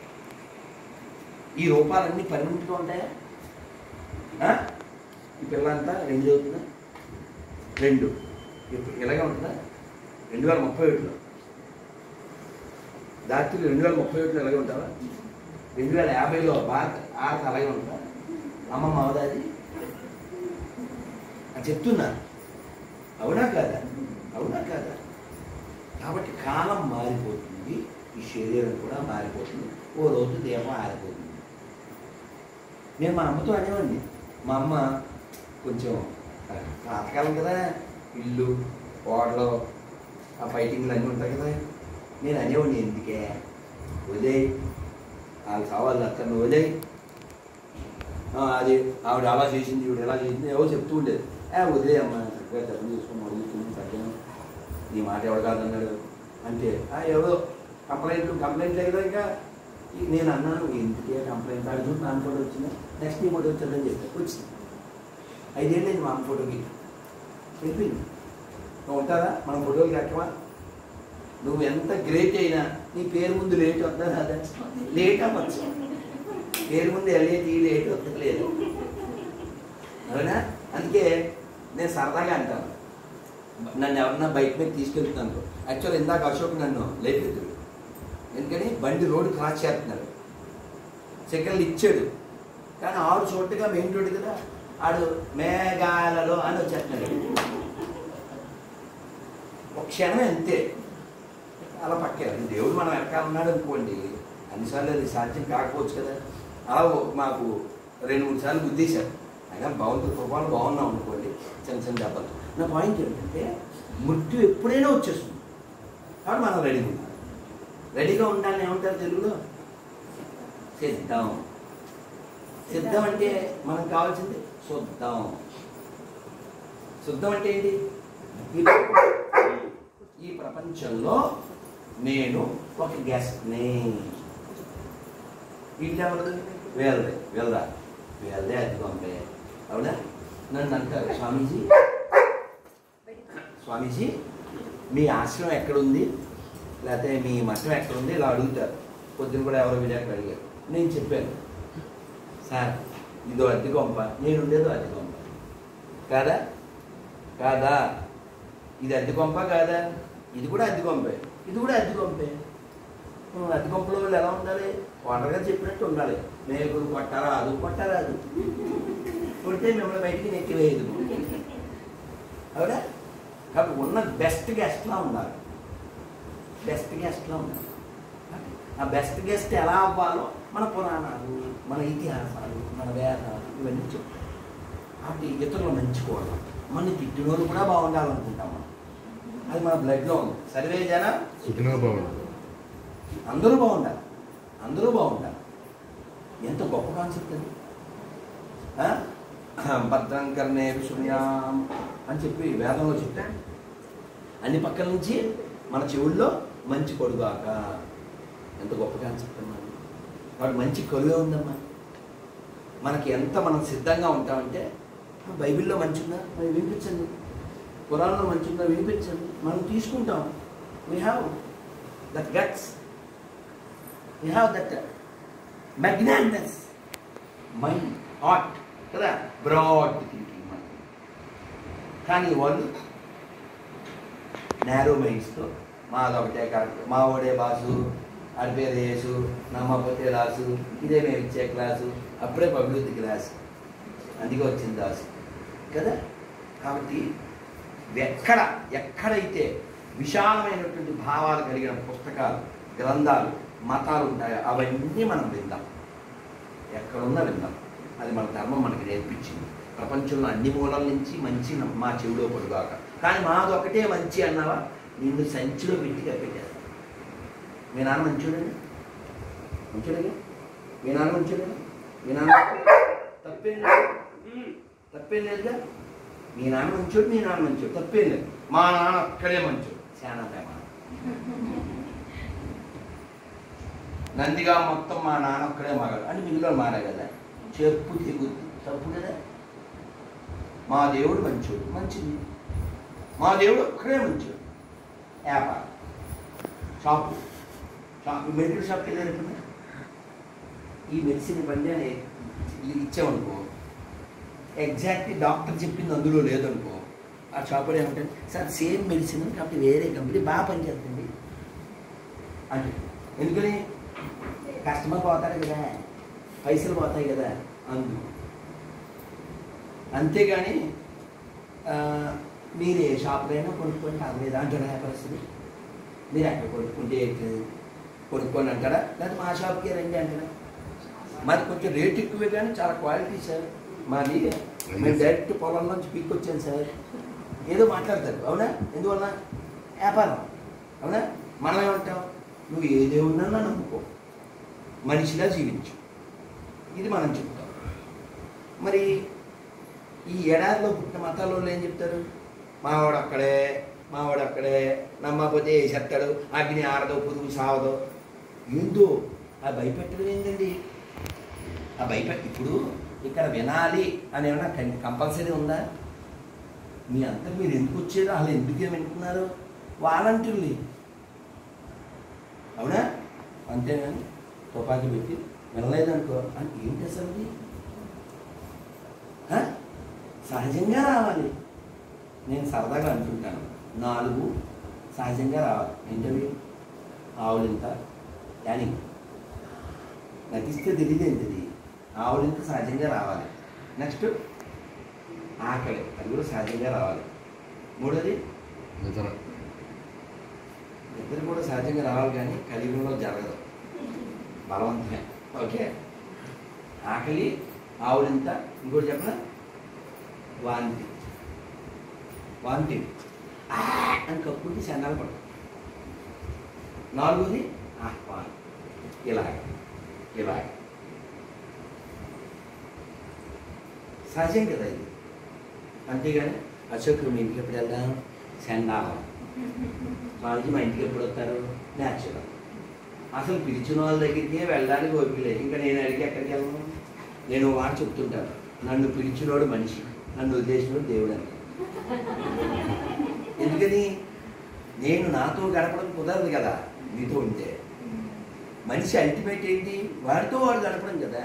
ఈ రూపాలన్నీ పరిమితిగా ఉంటాయా ఆ? ఈ పిల్లంతా రెండు చదువుతుందా రెండు ఇప్పుడు ఇలాగే ఉంటుందా రెండు వేల ముప్పై ఒకటిలో దాత్రి రెండు వేల ముప్పై ఒకటిలో ఇలాగే ఉంటావా రెండు వేల యాభైలో భారత్ ఆరత అలాగే ఉంటుందా అమ్మమ్మ అవదా అది అని చెప్తున్నా అవునా కాదా అవునా కాదా కాబట్టి కాలం మారిపోతుంది ఈ శరీరం కూడా మారిపోతుంది ఓ రోజు దేహం ఆరిపోతుంది నేను మా అమ్మతో అనేవాడిని మా అమ్మ కొంచెం పాతకాలం కదా ఇల్లు ఓడలు ఆ ఫైటింగ్లు అన్నీ ఉంటాయి కదా నేను అనేవాడిని ఎందుకే వదిలేయి వాళ్ళు కావాలి అతను వదిలేయి ఆ, అది ఆవిడ అలా చేసింది ఈవిడ ఎలా చేసింది ఏవో చెప్తూ ఉండేది ఏ వదిలే అమ్మ చక్కగా చదువు చేసుకుని మొదలుచుకుని తగ్గను నీ మాట ఎవడు కాదన్నాడు అంటే "ఆ, ఏవో కంప్లైంట్లు కంప్లైంట్లే కదా ఇంకా ఈ- నేను అన్నాను ఎందుకే కంప్లైంట్ అడుగు నాన్న ఫోటో వచ్చిందా నెక్స్ట్ నీ ఫోటో వచ్చిందని చెప్పి వచ్చింది ఐదేళ్ళు మా అమ్మ ఫోటోకి వెళ్ళిపోయింది నువ్వు ఉంటారా మన ఫోటోకి ఎక్కవా నువ్వు ఎంత గ్రేట్ అయినా నీ పేరు ముందు లేట్ వద్దా రాదా లేట్ అవ్వచ్చు పేరు ముందు ఎల్ఏటి లేట్ వద్దలేదు అవునా అందుకే నేను సరదాగా అంటాను నన్ను ఎవరన్నా బైక్ మీద తీసుకెళ్తున్నాను యాక్చువల్ ఇందాక అశోక్ నన్ను లేపెద్దుడు ఎందుకని బండి రోడ్డు క్రాస్ చేస్తున్నాడు సెకండ్లు ఇచ్చాడు కానీ ఆడు చోటుగా మెయిన్ రోడ్డు కదా ఆడు మేఘాలలో అని వచ్చేస్తున్నాడు ఒక క్షణమే అంతే అలా పక్కే అది దేవుడు మనం వెనకాల ఉన్నాడు అనుకోండి అన్నిసార్లు అది సాధ్యం కాకపోవచ్చు కదా అలా ఓ- మాకు రెండు మూడు సార్లు గుద్దేశారు అయినా బాగుంటుంది కృపాలు బాగున్నాం అనుకోండి చిన్న చిన్న దెబ్బలు నా పాయింట్ ఏంటంటే మృత్యు ఎప్పుడైనా వచ్చేస్తుంది కాబట్టి మనం రెడీగా ఉండాలి రెడీగా ఉండాలని ఏమంటారు తెలుగులో సిద్ధం సిద్ధం అంటే మనకు కావాల్సింది శుద్ధం శుద్ధం అంటే ఏంటి ఈ ఈ ప్రపంచంలో నేను ఒక గెస్ట్ని ఇల్లు ఎవరిది వీళ్ళదే వీళ్ళదా వీళ్ళదే అది పంపే అవునా నన్ను అంటారు స్వామీజీ స్వామీజీ మీ ఆశ్రమం ఎక్కడుంది లేకపోతే మీ మఠం ఎక్కడుంది ఇలా అడుగుతారు పొద్దున కూడా ఎవరో విజయానికి అడిగారు నేను చెప్పాను సార్ ఇదో అద్దె కొంప నేను ఉండేదో అద్దె కొంప కాదా కాదా ఇది అద్దె కొంప కాదా ఇది కూడా అద్దె కొంపే ఇది కూడా అద్దె కొంపే ఉం, అద్దె కొంపలో వాళ్ళు ఎలా ఉండాలి ఒంటరిగా చెప్పినట్టు ఉండాలి మేకులు కొట్టారా అది కొట్టారా అది కొడితే మిమ్మల్ని బయటికి నెట్టివేయదు అవునా కాబట్టి ఉన్న బెస్ట్ గెస్ట్లా ఉండాలి బెస్ట్ గెస్ట్లా ఉండాలి ఆ బెస్ట్ గెస్ట్ ఎలా అవ్వాలో మన పురాణాలు మన ఇతిహాసాలు మన వేదాలు ఇవన్నీ చెప్తాయి కాబట్టి ఇతరులు మంచుకోవడం మన తిట్టినోళ్ళు కూడా బాగుండాలనుకుంటాం మనం అది మన బ్లడ్లో ఉంది సర్వే జన
సుఖినో భవంతు
అందరూ బాగుండాలి అందరూ బాగుండాలి ఎంత గొప్ప కాన్సెప్ట్ అది ఆ? భద్రం కర్ణే శూన్యాం అని చెప్పి వేదంలో చెప్పాడు అన్ని పక్కల నుంచి మన చెవుల్లో మంచి కొడుగాక ఎంత గొప్ప కాన్సెప్ట్ అమ్మా అది. వాడు మంచి కలుగా ఉందమ్మా మనకి ఎంత మనం సిద్ధంగా ఉంటామంటే ఆ, బైబిల్లో మంచి ఉందా మరి వినిపించండి పురాణంలో మంచి ఉందా వినిపించండి మనం తీసుకుంటాం we have that guts we have that magnanimous mind heart కదా బ్రాడ్ థింకింగ్ మైండ్ కానీ వాళ్ళు నేరో మైండ్స్తో మాదొకటే కరెక్ట్ మా ఓడే బాసు ఆడి పేరు యేసు నమ్మపోతే రాసు ఇదే మేము ఇచ్చే క్లాసు అప్పుడే పబ్లిక్ క్లాస్ అందుకే వచ్చింది దాసు కదా కాబట్టి ఎక్కడ ఎక్కడైతే విశాలమైనటువంటి భావాలు కలిగిన పుస్తకాలు గ్రంథాలు మతాలు ఉంటాయో అవన్నీ మనం విందాం ఎక్కడున్నా విందాం అది మన ధర్మం మనకి నేర్పించింది ప్రపంచంలో అన్ని మూలల నుంచి మంచి న- మా చెవిలో పడుగాక కానీ మాది ఒకటే మంచి అన్నావా నిన్ను సంచిలో పెట్టి కప్పెట్టారు మీ నాన్న మంచోడండి మంచోడగా మీ నాన్న మంచోడగా మీ నాన్న తప్పేం లేదు తప్పేం లేదుగా మీ నాన్న మంచోడు మీ నాన్న మంచోడు తప్పేం లేదు మా నాన్న అక్కడే మంచోడు చాలా ప్రేమ నందిగా మొత్తం మా నాన్న ఒక్కడే మాగాడు అంటే మిగిలిన మారే కదా చెప్పు దిగు తప్పు కదా మా దేవుడు మంచోడు మంచిది మా దేవుడు ఒక్కడే మంచోడు వ్యాపారం షాపు షాప్ మెడికల్ షాప్కి వెళ్ళారు ఇప్పుడు ఈ మెడిసిన్ బండి అని ఇది ఇచ్చామనుకో ఎగ్జాక్ట్లీ డాక్టర్ చెప్పింది అందులో లేదనుకో ఆ షాపులో ఏమంటుంది సార్ సేమ్ మెడిసిన్ కాబట్టి వేరే కంపెనీ బాగా పనిచేస్తుంది అంటే ఎందుకని కస్టమర్ పోతాడు కదా పైసలు పోతాయి కదా అందు అంతేగాని ఆ, మీరు ఏ షాప్లో అయినా కొనుక్కోండి అది దాంట్లో పరిస్థితి మీరు ఎక్కడ కొనుక్కుంటే ఏంటి? కొనుక్కోండి అంటారా లేదా మా షాప్కి రండి అంటారా మరి కొంచెం రేట్ ఎక్కువే కానీ చాలా క్వాలిటీ సార్ మాది మేము డైరెక్ట్ పొలం నుంచి పిక్ వచ్చాను సార్ ఏదో మాట్లాడతారు అవునా ఎందువల్ల వ్యాపారం అవునా మనం ఏమంటాం నువ్వు ఏ దేవుడినా నమ్ముకో మనిషిలా జీవించు ఇది మనం చెప్తాం మరి ఈ ఎడారిలో పుట్టిన మతాల వాళ్ళు ఏం చెప్తారు మావాడు అక్కడే మావాడు అక్కడే నమ్మకపోతే వేసేస్తాడు అగ్ని ఆరదో పొదుగు సావదో ఏందో ఆ భయపెట్టడం ఏంటండి ఆ భయపెట్టి ఇప్పుడు ఇక్కడ వినాలి అని ఏమన్నా కంపల్సరీ ఉందా మీ అంతా మీరు ఎందుకు వచ్చారు వాళ్ళు ఎందుకు వింటున్నారు వాలంటీర్లు అవునా అంతేగాని తుపాకీ పెట్టి వినలేదనుకో అని ఏంటి అసలు ఇది? ఆ? సహజంగా రావాలి నేను సరదాగా అనుకుంటాను నాలుగు సహజంగా రావాలి ఏంటవి ఆవులింత యాని నటిస్తే తెలియదు ఏంటిది ఆవులింత సహజంగా రావాలి నెక్స్ట్ ఆకలి అది కూడా సహజంగా రావాలి మూడోది
నిద్ర
ఇద్దరు కూడా సహజంగా రావాలి కానీ కలియుగంలో జరగదు బలవంతమే ఓకే ఆకలి ఆవులింత ఇంకోటి చెప్పనా వాంతి వాంతి ఆ అని కప్పుకుంటే చందాలు పడదు నాలుగోది ఆహ్వానం ఇలాగ ఇలాగ సహజం కదా ఇది అంతేగాని అశోక్ మీ ఇంటికి ఎప్పుడు వెళ్దాం చండాలం వాళ్ళకి మా ఇంటికి ఎప్పుడు వస్తారు న్యాచురల్ అసలు పిలిచిన వాళ్ళ దగ్గరికి వెళ్ళడానికి ఓపికలే ఇంకా నేను అడిగి ఎక్కడికి వెళ్ళను నేను వాడు చెప్తుంటాను నన్ను పిలిచినోడు మనిషి నన్ను వదిలేసినోడు దేవుడు అని ఎందుకని నేను నాతో గడపడం కుదరదు కదా మీతో ఉంటే మనిషి అల్టిమేట్ ఏంటి వాడితో వాడు గడపడం కదా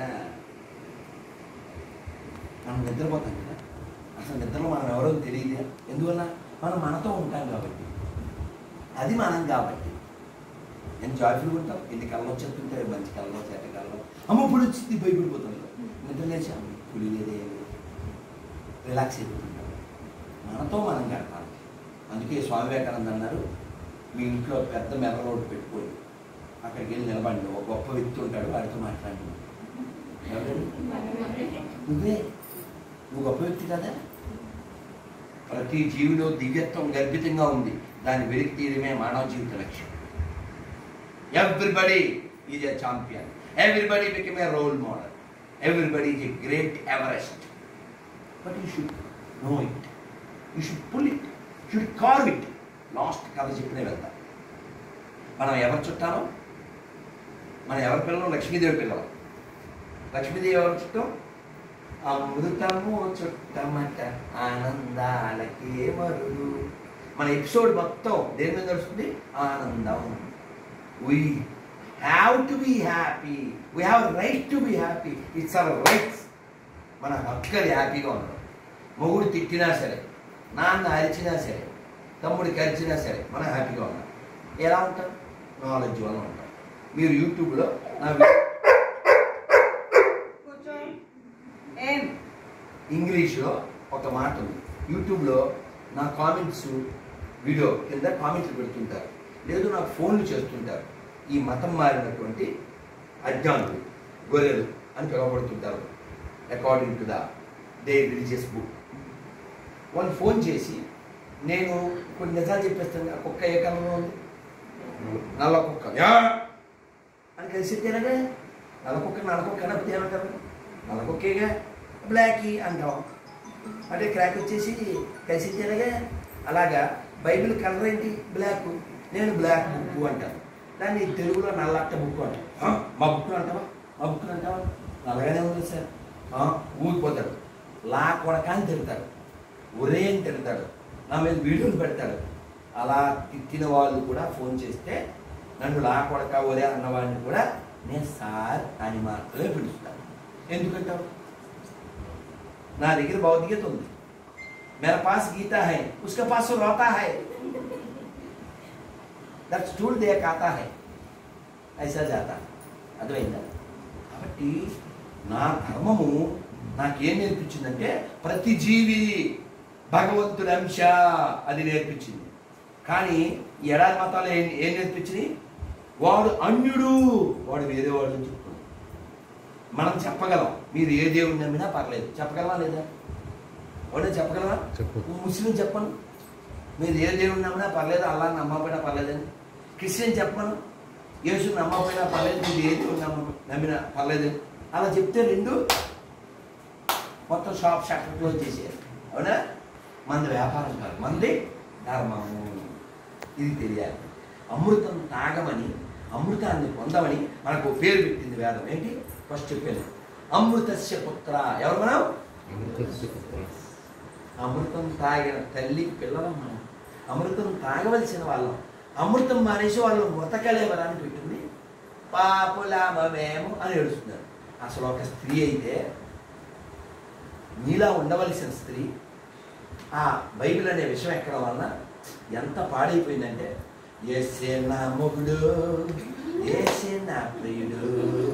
మనం నిద్రపోతాం కదా అసలు నిద్రలో మనం ఎవరో తెలియదు ఎందువల్ల మనం మనతో ఉంటాం కాబట్టి అది మనం కాబట్టి నేను జాయ్ఫుల్గా ఉంటాం ఎన్ని కళ్ళు వచ్చేస్తుంటే మంచి కళ్ళు చెడ్డ కళ్ళు అమ్మ ఇప్పుడు వచ్చింది భయపడిపోతాం నిద్ర లేచాం పులి లేదే రిలాక్స్ అయిపోతుంటాం మనతో మనం గడపాలి అందుకే స్వామి వివేకానంద అన్నారు మీ ఇంట్లో పెద్ద మెల్ల రోడ్డు పెట్టుకోండి అక్కడికి వెళ్ళి నిలబండి ఒక గొప్ప వ్యక్తి ఉంటాడు వాడితో మాట్లాడండి ఎవరండి? నువ్వే నువ్వు గొప్ప వ్యక్తి కదా ప్రతి జీవిలో దివ్యత్వం గర్భితంగా ఉంది దాన్ని వెలికి తీయడమే మానవ జీవిత లక్ష్యం everybody is a champion everybody become a role model everybody is a great Everest but you should know it you should pull it should carve it last కథ చెప్పినే వెళ్తాం మనం ఎవరు చుట్టాలో మనం ఎవరి పిల్లలు లక్ష్మీదేవి పిల్లలు లక్ష్మీదేవి ఎవరు చుట్టం అమృతము చుట్టమట ఆనందాలకే మరుడు మన ఎపిసోడ్ మొత్తం దేని మీద నడుస్తుంది ఆనందం we have to be happy we have right to be happy it's our rights మన హక్కులు హ్యాపీగా ఉండడం మొగుడు తిట్టినా సరే నాన్న అరిచినా సరే తమ్ముడికి అరిచినా సరే మనం హ్యాపీగా ఉన్నాం ఎలా ఉంటాం నాలెడ్జ్ వల్ల ఉంటాం మీరు యూట్యూబ్లో నా వి-
కూర్చో ఏం
ఇంగ్లీష్లో ఒక మాట ఉంది యూట్యూబ్లో నా కామెంట్స్ వీడియో కింద కామెంట్లు పెడుతుంటారు లేదు నాకు ఫోన్లు చేస్తుంటారు ఈ మతం మారినటువంటి అజ్ఞానులు గొర్రెలు అని పిలువబడుతుంటారు according to the they religious book వాళ్ళు ఫోన్ చేసి నేను కొన్ని నిజాలు చెప్పేస్తాను ఆ కుక్క ఏ కలర్లో ఉంది నల్ల కుక్క యా అని కలిసి తినగా నల్ల కుక్క నల్ల కుక్క అనకపోతే ఏమంటారు నల్ల కుక్కేగా బ్లాకీ అంటాం అంటే క్రాక్ వచ్చేసి కలిసి తినగా అలాగా బైబిల్ కలర్ ఏంటి బ్లాక్ నేను బ్లాక్ బుక్ అంటాను దాన్ని తెలుగులో నల్లట్ట బుక్ అంటాను "ఆ, మా బుక్ అంటావా మా బుక్ అంటావా నల్లగానే ఉంది సార్ "ఆ, ఊగిపోతాడు లా కొడక అని తిడతాడు ఒరే అని తిడతాడు నా మీద వీడియోలు పెడతాడు అలా తిట్టిన వాళ్ళు కూడా ఫోన్ చేస్తే నన్ను లా కొడక ఒరే అన్నవాడిని కూడా నేను సార్ అని మాత్రమే పిలుస్తాను ఎందుకంటావు నా దగ్గర భౌతికత ఉంది मेरा पास गीता है उसके पास वो रोता है దట్ స్టూల్ దే కాతా హై ఐసా జాతా అర్థమైందా కాబట్టి నా ధర్మము నాకేం నేర్పించిందంటే ప్రతి జీవి భగవంతుడి అంశ అది నేర్పించింది కానీ ఈ ఎడారి మతాలు ఏం ఏం నేర్పించింది వాడు అన్యుడు వాడు వేరే వాడు అని చెప్తుంది మనం చెప్పగలం మీరు ఏ దేవుడిని నమ్మినా పర్లేదు చెప్పగలమా లేదా అవునా చెప్పగలమా
చెప్పు.
ముస్లిం చెప్పను మీరు ఏ దేవుడిని నమ్మినా పర్లేదు అల్లా నమ్మకపోయినా పర్లేదని క్రిస్టియన్ చెప్పను యేసు నమ్మకపోయినా పర్లేదు మీరు ఏ దేవుడిని నమ్మ నమ్మినా పర్లేదని అలా చెప్తే రెండు మొత్తం షాప్ షట్టర్ క్లోజ్ చేసేయాలి అవునా మంది వ్యాపారం కాదు మంది ధర్మము ఇది తెలియాలి అమృతం తాగమని అమృతాన్ని పొందమని మనకు ఓ పేరు పెట్టింది వేదం ఏంటి ఫస్ట్ చెప్పాను అమృతస్య పుత్ర ఎవరు మనం అమృతం తాగిన తల్లి పిల్లలం మనం అమృతం తాగవలసిన వాళ్ళం అమృతం మానేసి వాళ్ళు మృతకలేవరాన్ని పెట్టింది పాపులామేము అని ఏడుస్తున్నారు అసలు ఒక స్త్రీ అయితే నీలా ఉండవలసిన స్త్రీ ఆ బైబిల్ అనే విషయం ఎక్కడం వలన ఎంత పాడైపోయిందంటే ఏసే నా మొగుడు ఏసే నా ప్రియుడు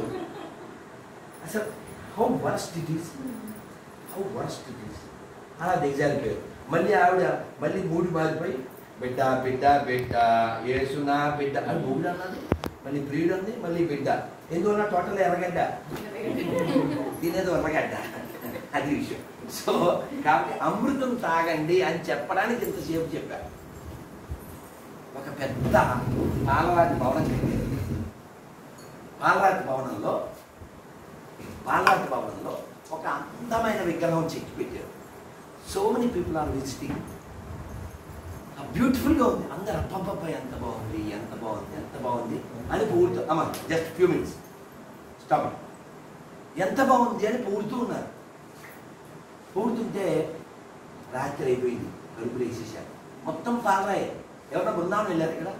అసలు how worst it is how worst it is అలా దిగజారిపోయారు మళ్ళీ ఆవిడ మళ్ళీ మూడు మారిపోయి బిడ్డ బిడ్డ బిడ్డ ఏసునా బిడ్డ అని మూడు అన్నది మళ్ళీ ప్రియుడు అంది మళ్ళీ బిడ్డ ఎందువల్ల టోటల్ ఎర్రగడ్డ తినేది ఎర్రగడ్డ అది విషయం సో కాబట్టి అమృతం తాగండి అని చెప్పడానికి ఇంతసేపు చెప్పారు ఒక పెద్ద పాలరాతి భవనం కట్టారు పాలరాతి భవనంలో పాలరాతి భవనంలో ఒక అందమైన విగ్రహం చెక్కి పెట్టారు so many people are visiting బ్యూటిఫుల్గా ఉంది అందరు అప్పబ్బబ్బా ఎంత బాగుంది ఎంత బాగుంది ఎంత బాగుంది అని పొగుడుతూ అమ్మా జస్ట్ ఫ్యూ మినిట్స్ స్టాప్ ఎంత బాగుంది అని పొగుడుతూ ఉన్నారు పొగుడుతుంటే రాత్రి అయిపోయింది కడుపులు వేసేసారు మొత్తం పాలరాయే ఎవరన్నా బృందావనం వెళ్ళారు ఇక్కడ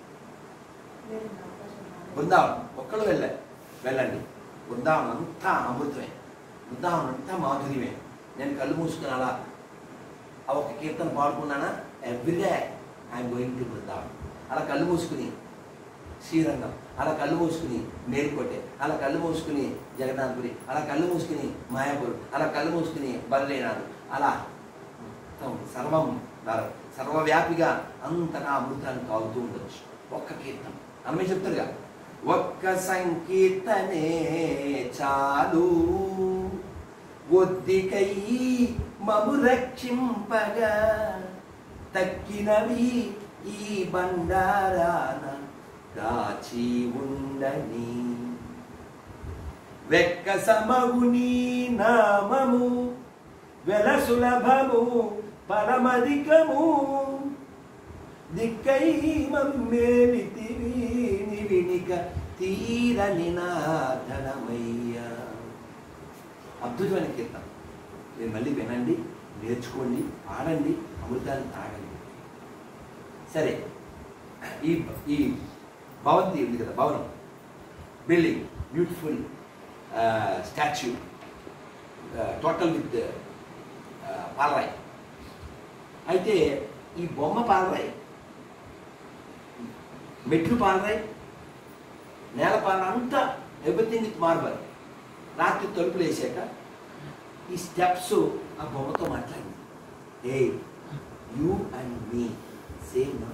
బృందావనం ఒక్కళ్ళు వెళ్ళారు వెళ్ళండి బృందావనం అంతా అమృతమే బృందావనం అంతా మాధుర్యమే నేను కళ్ళు మూసుకుని అలా ఆ ఒక కీర్తన పాడుకున్నానా every day I'm going to Brindavanam అలా కళ్ళు మూసుకుని శ్రీరంగం అలా కళ్ళు మూసుకుని మేలుకోటే అలా కళ్ళు మూసుకుని జగన్నాథపురి అలా కళ్ళు మూసుకుని మాయాపూర్ అలా కళ్ళు మూసుకుని బలలేనాడు అలా మొత్తం సర్వం భారత్ సర్వవ్యాపిగా అంతటా అమృతాన్ని తాగుతూ ఉండొచ్చు ఒక్క కీర్తన అమ్మే చెప్తారుగా ఒక్క సంకీర్తనే చాలు ఒద్దికై మము రక్షింపగా తక్కినవి ఈ బండారాన దాచి ఉండని వెక్క సమగుని నామము వెల సులభము పరమధికము దిక్కై మమ్మేలితివి నివినిక తీరని నాధనమయ్యా అద్భుతమైన కీర్తన మీరు మళ్ళీ వినండి నేర్చుకోండి ఆడండి అమృతాన్ని తాగండి సరే ఈ ఈ భవంతి ఉంది కదా భవనం building beautiful statue total with పాలరాయి అయితే ఈ బొమ్మ పాలరాయి మెట్లు పాలరాయి నేల పాలన అంతా ఎవ్రీథింగ్ విత్ మార్బల్ రాత్రి తలుపులు వేసాక ఈ స్టెప్స్ ఆ బొమ్మతో మాట్లాడింది ఏ యూ అండ్ మీ సేమ్ నా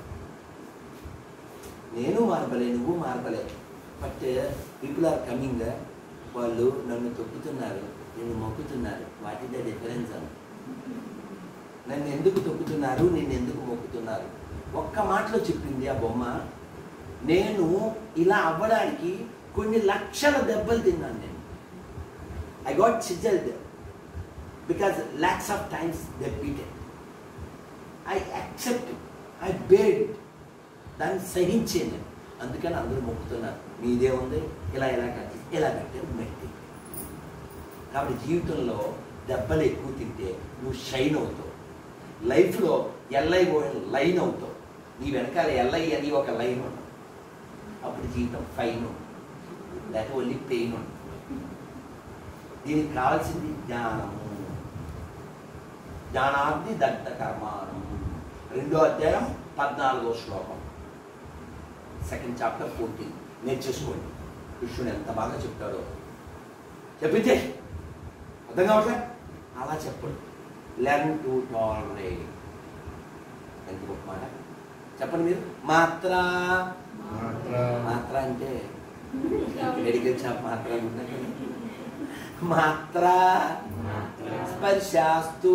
నేను మార్బలే నువ్వు మార్బలే బట్ పీపుల్ ఆర్ కమింగ్ వాళ్ళు నన్ను తొక్కుతున్నారు నిన్ను మొక్కుతున్నారు వాటి ద డిఫరెన్స్ అని నన్ను ఎందుకు తొక్కుతున్నారు నిన్ను ఎందుకు మొక్కుతున్నారు ఒక్క మాటలో చెప్పింది ఆ బొమ్మ నేను ఇలా అవ్వడానికి కొన్ని లక్షల దెబ్బలు తిన్నాను నేను I got chiselled because lakhs of times they beated I accept I bared దాన్ని సహించాను నేను అందుకని అందరూ మొక్కుతున్నారు మీదే ఉంది ఇలా ఇలా కట్టి ఇలా కట్టారు మెట్టి కాబట్టి జీవితంలో దెబ్బలు ఎక్కువ తింటే నువ్వు షైన్ అవుతావు లైఫ్లో ఎల్ఐ లైన్ అవుతావు నీ వెనకాల ఎల్ఐ అని ఒక లైన్ ఉండదు అప్పుడు జీవితం ఫైన్ ఉంటుంది లేక ఓన్లీ పెయిన్ ఉంటుంది దీనికి కావాల్సింది జ్ఞానము జ్ఞానాగ్ని దగ్ధ కర్మాణం రెండో అధ్యాయం పద్నాలుగో శ్లోకం సెకండ్ చాప్టర్ ఫోర్టీన్ నేర్చేసుకోండి కృష్ణుడు ఎంత బాగా చెప్తాడో చెప్పించే అర్థం కావట్లే అలా చెప్పండి లెర్న్ టు టాలరేట్ ఎంత గొప్ప మాట చెప్పండి మీరు మాత్ర
మాత్ర
మాత్ర అంటే మెడికల్ షాప్ మాత్ర అనుకుంటున్నా మాత్ర స్పర్శాస్తు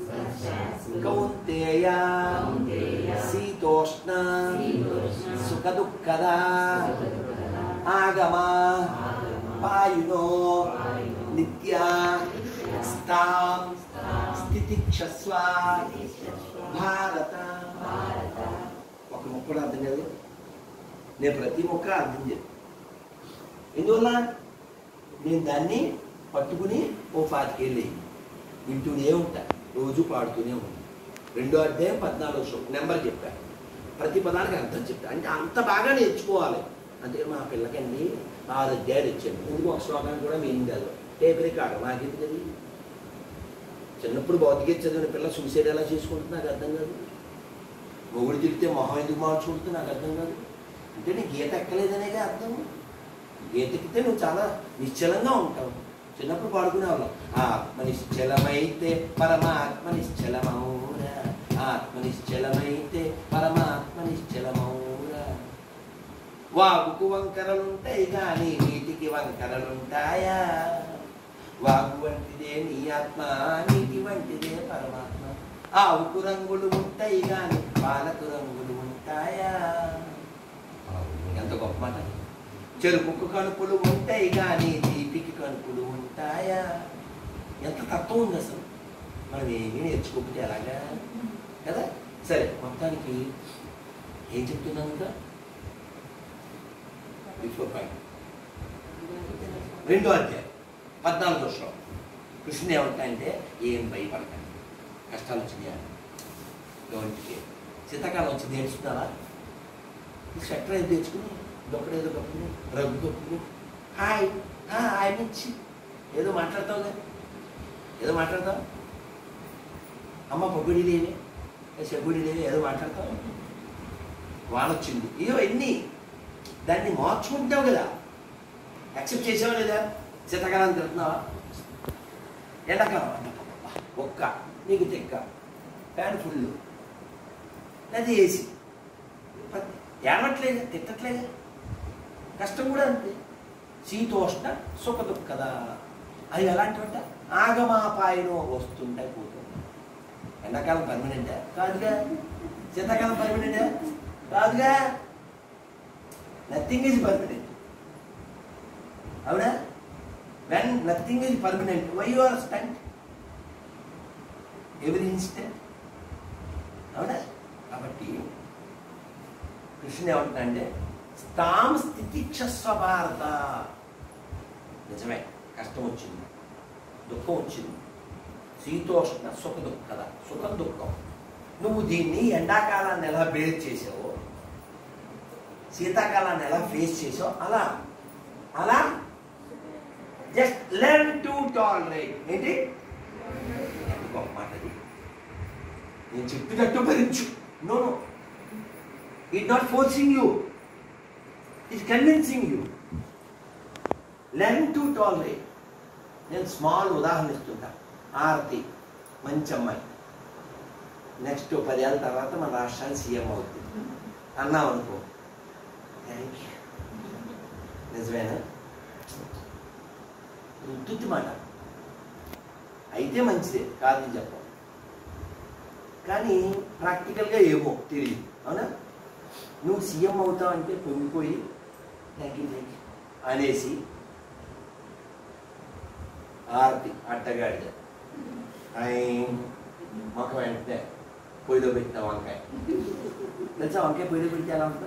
కౌంతేయ శీతోష్ణ సుఖ దుఃఖద ఆగమ పాయునో నిత్య స్థాం స్థితిక్షస్వ భారత ఒక ముక్క కూడా అర్థం కాదు నేను ప్రతి ముక్క అర్థం చేస్తాను ఎందువల్ల నేను దాన్ని పట్టుకుని ఓ పాతికేళ్ళు వింటూనే ఉంటా రోజు పాడుతూనే ఉంటా రెండో అధ్యాయం పద్నాలుగు శ్లోకం నెంబర్ చెప్పాను ప్రతి పదానికి అర్థం చెప్పా అంటే అంత బాగా నేర్చుకోవాలి అంటే మా పిల్లకండి ఆరు అధ్యాయులు ఇచ్చాను ఎందుకు ఒక శ్లోకాన్ని కూడా మేము కాదు టేప్ రికార్డు మాకేంటి కదా చిన్నప్పుడు భౌతిక చదివిన పిల్ల సూసైడ్ ఎలా చేసుకుంటుంది నాకు అర్థం కాదు మొగుడు తిరిగితే మొహం ఎందుకు మార్చుకుంటుంది నాకు అర్థం కాదు అంటే నీ గీత ఎక్కలేదనేగా అర్థం గీత ఎక్కితే నువ్వు చాలా నిశ్చలంగా ఉంటావు చిన్నప్పుడు పాడుకునే వాళ్ళం ఆత్మ నిశ్చలమైతే పరమాత్మ నిశ్చలమౌరా ఆత్మ నిశ్చలమైతే పరమాత్మ నిశ్చలమౌరా వాగుకు వంకరలుంటాయి కానీ నీటికి వంకరలుంటాయా వాగు వంటిదే నీ ఆత్మ నీటి వంటిదే పరమాత్మ ఆవుకు రంగులు ఉంటాయి కానీ పాలకు రంగులు ఉంటాయా ఎంత గొప్ప మాట చెరుకుకు కణుపులు ఉంటాయి కానీ తీపికి కణుపులు ఉంటాయా ఎంత తత్వం ఉంది అసలు మనం ఏమీ నేర్చుకోకపోతే ఎలాగా కదా సరే మొత్తానికి ఏం చెప్తున్నాను ఇంకా బిఫోర్ పాయింట్ రెండో అధ్యాయం పద్నాలుగో శ్లోకం కృష్ణుడు ఏమంటాయంటే ఏం భయపడకండి కష్టాలు వచ్చినాయా గవర్నమెంట్కి శీతాకాలం వచ్చింది ఏడుస్తున్నావా స్వెటర్ ఏదో తెచ్చుకుని దొక్కడు ఏదో కప్పుకుని రగ్గు కప్పుకుని హాయ్ హాయ్ నుంచి ఏదో మాట్లాడతావు కదా ఏదో మాట్లాడతావు అమ్మ పొగ్గుడి లేవి చెగ్గుడి లేవి ఏదో మాట్లాడతావు వానొచ్చింది ఇయో ఎన్ని దాన్ని మార్చుకుంటావు కదా యాక్సెప్ట్ చేసావా లేదా శీతాకాలం తిడుతున్నావా ఎండాకాలం అబ్బబ్బబ్బబ్బా, ఒక్క నీకు తెక్క ఫ్యాన్ ఫుల్ అది ఏసీ ఏడవట్లేదు తిట్టట్లేదు కష్టం కూడా అంతే శీతోష్ణ సుఖ దుఃఖద అవి ఎలాంటివంటే ఆగమాపాయనో వస్తుంటాయి పోతుంటాయి ఎండాకాలం పర్మనెంటా కాదుగా శీతాకాలం పర్మనెంటా కాదుగా నథింగ్ ఈజ్ పర్మనెంట్ అవునా when nothing is permanent why you are stunt every instant అవునా కాబట్టి కృష్ణుడు ఏమంటున్నాడంటే స్థాం స్థితిక్షస్వ భారత నిజమే కష్టం వచ్చింది దుఃఖం వచ్చింది శీతోష్ణ సుఖ దుఃఖద సుఖం దుఃఖం నువ్వు దీన్ని ఎండాకాలాన్ని ఎలా బేర్ చేసావో శీతాకాలాన్ని ఎలా ఫేస్ చేసావు అలా అలా జస్ట్ లెర్న్ టు టాలరేట్ ఏంటి ఎంత గొప్ప మాట అది నేను చెప్పినట్టు భరించు no no it not forcing you it convincing you learn to tolerate నేను స్మాల్ ఉదాహరణ ఇస్తుంటా ఆరతి మంచి అమ్మాయి నెక్స్ట్ పదేళ్ళ తర్వాత మన రాష్ట్రానికి సీఎం అవుతుంది అన్నాం అనుకో థ్యాంక్ యూ నిజమేనా ఉత్తుత్తి మాట అయితే మంచిదే కాదని చెప్పం కానీ ప్రాక్టికల్గా ఏమో తెలియదు అవునా నువ్వు సీఎం అవుతావు అంటే పొంగిపోయి థ్యాంక్ యూ థ్యాంక్ యూ అనేసి ఆరతి అట్టగాడిద ఆయన మొక్క వెంటనే పొయ్యిలో పెట్టిన వంకాయ తెలుసా వంకాయ పొయ్యిలో పెడితే ఎలా ఉంటుంది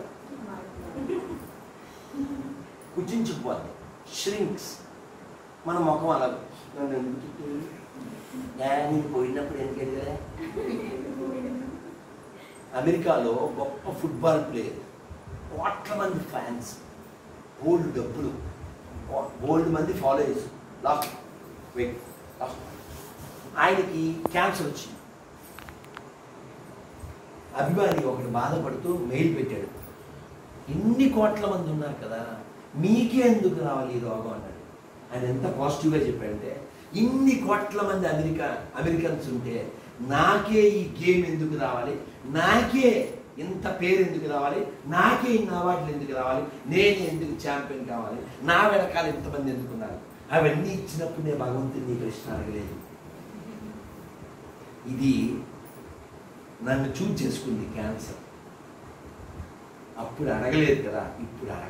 కుచించుకుపోద్ది ష్రింక్స్ మన ముఖం అలా నన్ను ఎందుకు తిట్టావు? ఏ, నేను పోయినప్పుడు ఎందుకు ఎదిగా అమెరికాలో గొప్ప ఫుట్బాల్ ప్లేయర్ కోట్ల మంది ఫ్యాన్స్ బోల్డ్ డబ్బులు బోల్డ్ మంది ఫాలోయర్స్ లాస్ట్ వెయిట్ లాస్ట్ ఆయనకి క్యాన్సర్ వచ్చింది అభిమాని ఒకటి బాధపడుతూ మెయిల్ పెట్టాడు ఇన్ని కోట్ల మంది ఉన్నారు కదా మీకే ఎందుకు రావాలి ఈ రోగం అన్నాడు ఆయన ఎంత పాజిటివ్గా చెప్పాడంటే ఇన్ని కోట్ల మంది అమెరికా అమెరికన్స్ ఉంటే నాకే ఈ గేమ్ ఎందుకు రావాలి నాకే ఇంత పేరు ఎందుకు రావాలి నాకే ఇన్ని అవార్డులు ఎందుకు రావాలి నేను ఎందుకు ఛాంపియన్ కావాలి నా వెనకాల ఇంతమంది ఎందుకున్నారు అవన్నీ ఇచ్చినప్పుడు నేను భగవంతుని నీ ప్రశ్న అడగలేదు ఇది నన్ను చూజ్ చేసుకుంది క్యాన్సర్ అప్పుడు అడగలేదు కదా ఇప్పుడు అడగ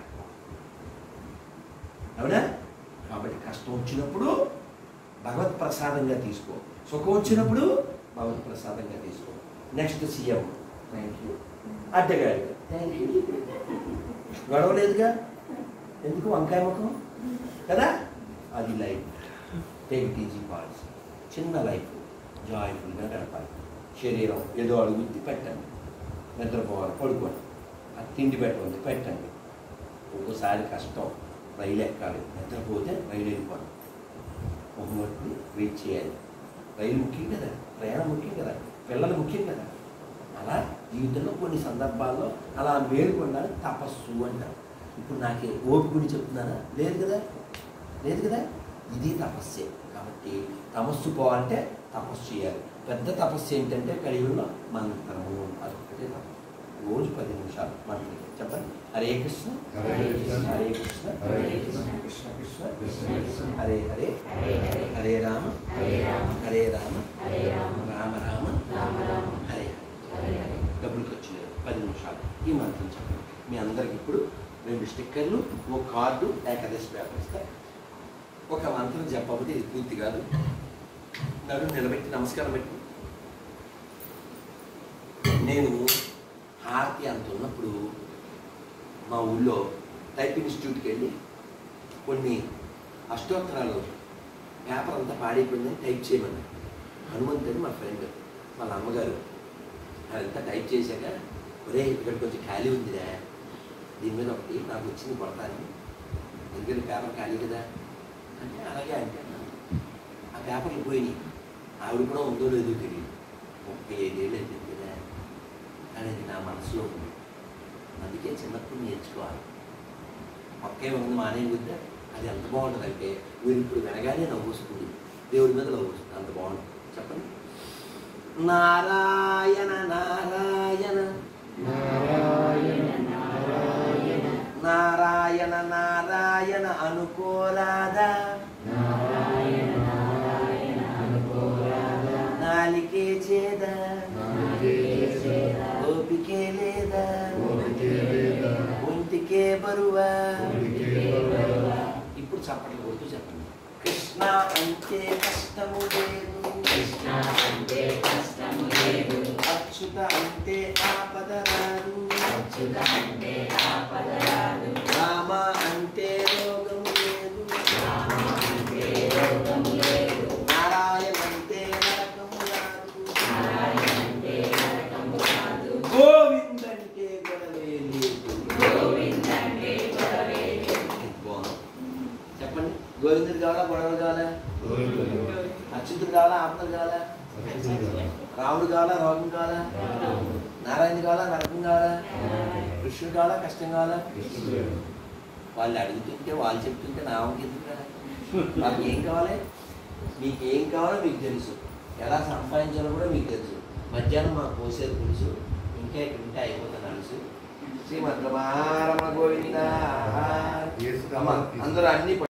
అవునా కాబట్టి కష్టం వచ్చినప్పుడు భగవత్ ప్రసాదంగా తీసుకో సుఖం వచ్చినప్పుడు భగవత్ ప్రసాదంగా తీసుకో నెక్స్ట్ సీఎం థ్యాంక్ యూ అడ్డగాడు థ్యాంక్ యూ గొడవ లేదుగా ఎందుకు వంకాయ ముఖం కదా అది లైఫ్ టేక్ ఈజీ పార్ట్స్ చిన్న లైఫ్ జాయ్ఫుల్గా గడపాలి శరీరం ఏదో అడుగుద్ది పెట్టండి నిద్రపోవాలి పడుకోండి ఆ తిండి పెట్టండి పెట్టండి ఒక్కోసారి కష్టం రైలు ఎక్కాలి నిద్రపోతే రైలు వెళ్ళిపోవాలి ఒక మట్టు వెయిట్ చేయాలి రైలు ముఖ్యం కదా ప్రయాణం ముఖ్యం కదా పిల్లలు ముఖ్యం కదా అలా జీవితంలో కొన్ని సందర్భాల్లో అలా మేలుకొండాలి తపస్సు అంటారు ఇప్పుడు నాకే ఓపిక గురించి చెప్తున్నానా లేదు కదా లేదు కదా ఇది తపస్సే కాబట్టి తపస్సు పోవాలంటే తపస్సు చేయాలి పెద్ద తపస్సు ఏంటంటే కలియుగంలో మంత్రము అదొక్కటే తపస్సు రోజు పది నిమిషాలు మంత్రం చెప్పండి హరే కృష్ణ
హరే కృష్ణ.
హరే కృష్ణ
హరే కృష్ణ.
కృష్ణ కృష్ణ
కృష్ణ కృష్ణ.
హరే హరే
హరే హరే.
హరే రామ
హరే రామ.
హరే రామ
హరే రామ.
రామ రామ
రామ రామ.
హరే
హరే హరే.
డబ్బులు ఖర్చు లేదు పది నిమిషాలు ఈ మంత్రం చెప్పండి మీ అందరికి ఇప్పుడు రెండు స్టిక్కర్లు ఒక కార్డు ఏకాదశి పేపర్ ఇస్తా ఒక మంత్రం చెప్పకపోతే ఇది పూర్తి కాదు నడు నిలబెట్టి నమస్కారం పెట్టి నేను హారతి అంత ఉన్నప్పుడు మా ఊళ్ళో టైప్ ఇన్స్టిట్యూట్కి వెళ్ళి కొన్ని అష్టోత్తరాలు పేపర్ అంతా పాడైపోయిందని టైప్ చేయమని హనుమంత్ అని మా ఫ్రెండ్ వాళ్ళ అమ్మగారు అదంతా టైప్ చేశాక ఒరే ఇక్కడ కొంచెం ఖాళీ ఉందిరా దీని మీద ఒకటి నాకు వచ్చింది కొడతాను ఎందుకంటే పేపర్ ఖాళీ కదా అంటే అలాగే అంటే అన్నాను. ఆ పేపర్లు పోయినాయి ఆవిడ కూడా ఉందో లేదో తెలియదు ముప్పై ఐదేళ్ళు అయితే కదా కానీ అది నా మనసులో ఉంది అందుకే చిన్నప్పుడు నేర్చుకోవాలి ఒకే ఉంది మానే బుద్ధ అది ఎంత బాగుంటుందంటే మీరు ఇప్పుడు వినగానే నవ్వు వస్తుంది దేవుడి మీద నవ్వు వస్తుంది అంత బాగుంటుంది చెప్పండి నారాయణ నారాయణ
నారాయణ నారాయణ
నారాయణ నారాయణ అనుకోరాదా
నారాయణ నారాయణ అనుకోరాదా
నాలికే చేద
నాకే చేసేదా
ఓపికే లేదా
ఓపికే లేదా
ఒంటికే బరువా
ఒంటికే బరువా
ఇప్పుడు చప్పట్లు కొడుతూ చెప్పండి కృష్ణ అంటే కష్టము లేదు
కృష్ణ అంటే కష్టము లేదు
అచ్యుత అంటే ఆపద రాదు
అచ్యుత అంటే ఆపద రాదు
రామ అంటే రోగము లేదు
రామ అంటే రోగము లేదు
నారాయణ అంటే నరకము రాదు
నారాయణ అంటే నరకము రాదు
గోవింద అంటే గొడవే లేదు
గోవింద అంటే గొడవే లేదు
బాగుంది. చెప్పండి గోవిందుడు కావాలా గొడవలు కావాలా అచ్యుతుడు కావాలా ఆపదలు కావాలా రాముడు కావాలా రోగం కావాలా నారాయణ కావాలా నరకం కావాలా కృష్ణుడు కావాలా కష్టం కావాలా వాళ్ళు అడుగుతుంటే వాళ్ళు చెప్తుంటే నా వంక ఎందుకు కదా వాళ్ళకి ఏం కావాలి మీకు ఏం కావాలో మీకు తెలుసు ఎలా సంపాదించాలో కూడా మీకు తెలుసు మధ్యాహ్నం మాకు పోసేది పులుసు ఇంకా ఇక్కడ ఉంటే అయిపోతుంది అలుసు శ్రీమద్రమారమ గోవింద అమ్మ అందరూ అన్ని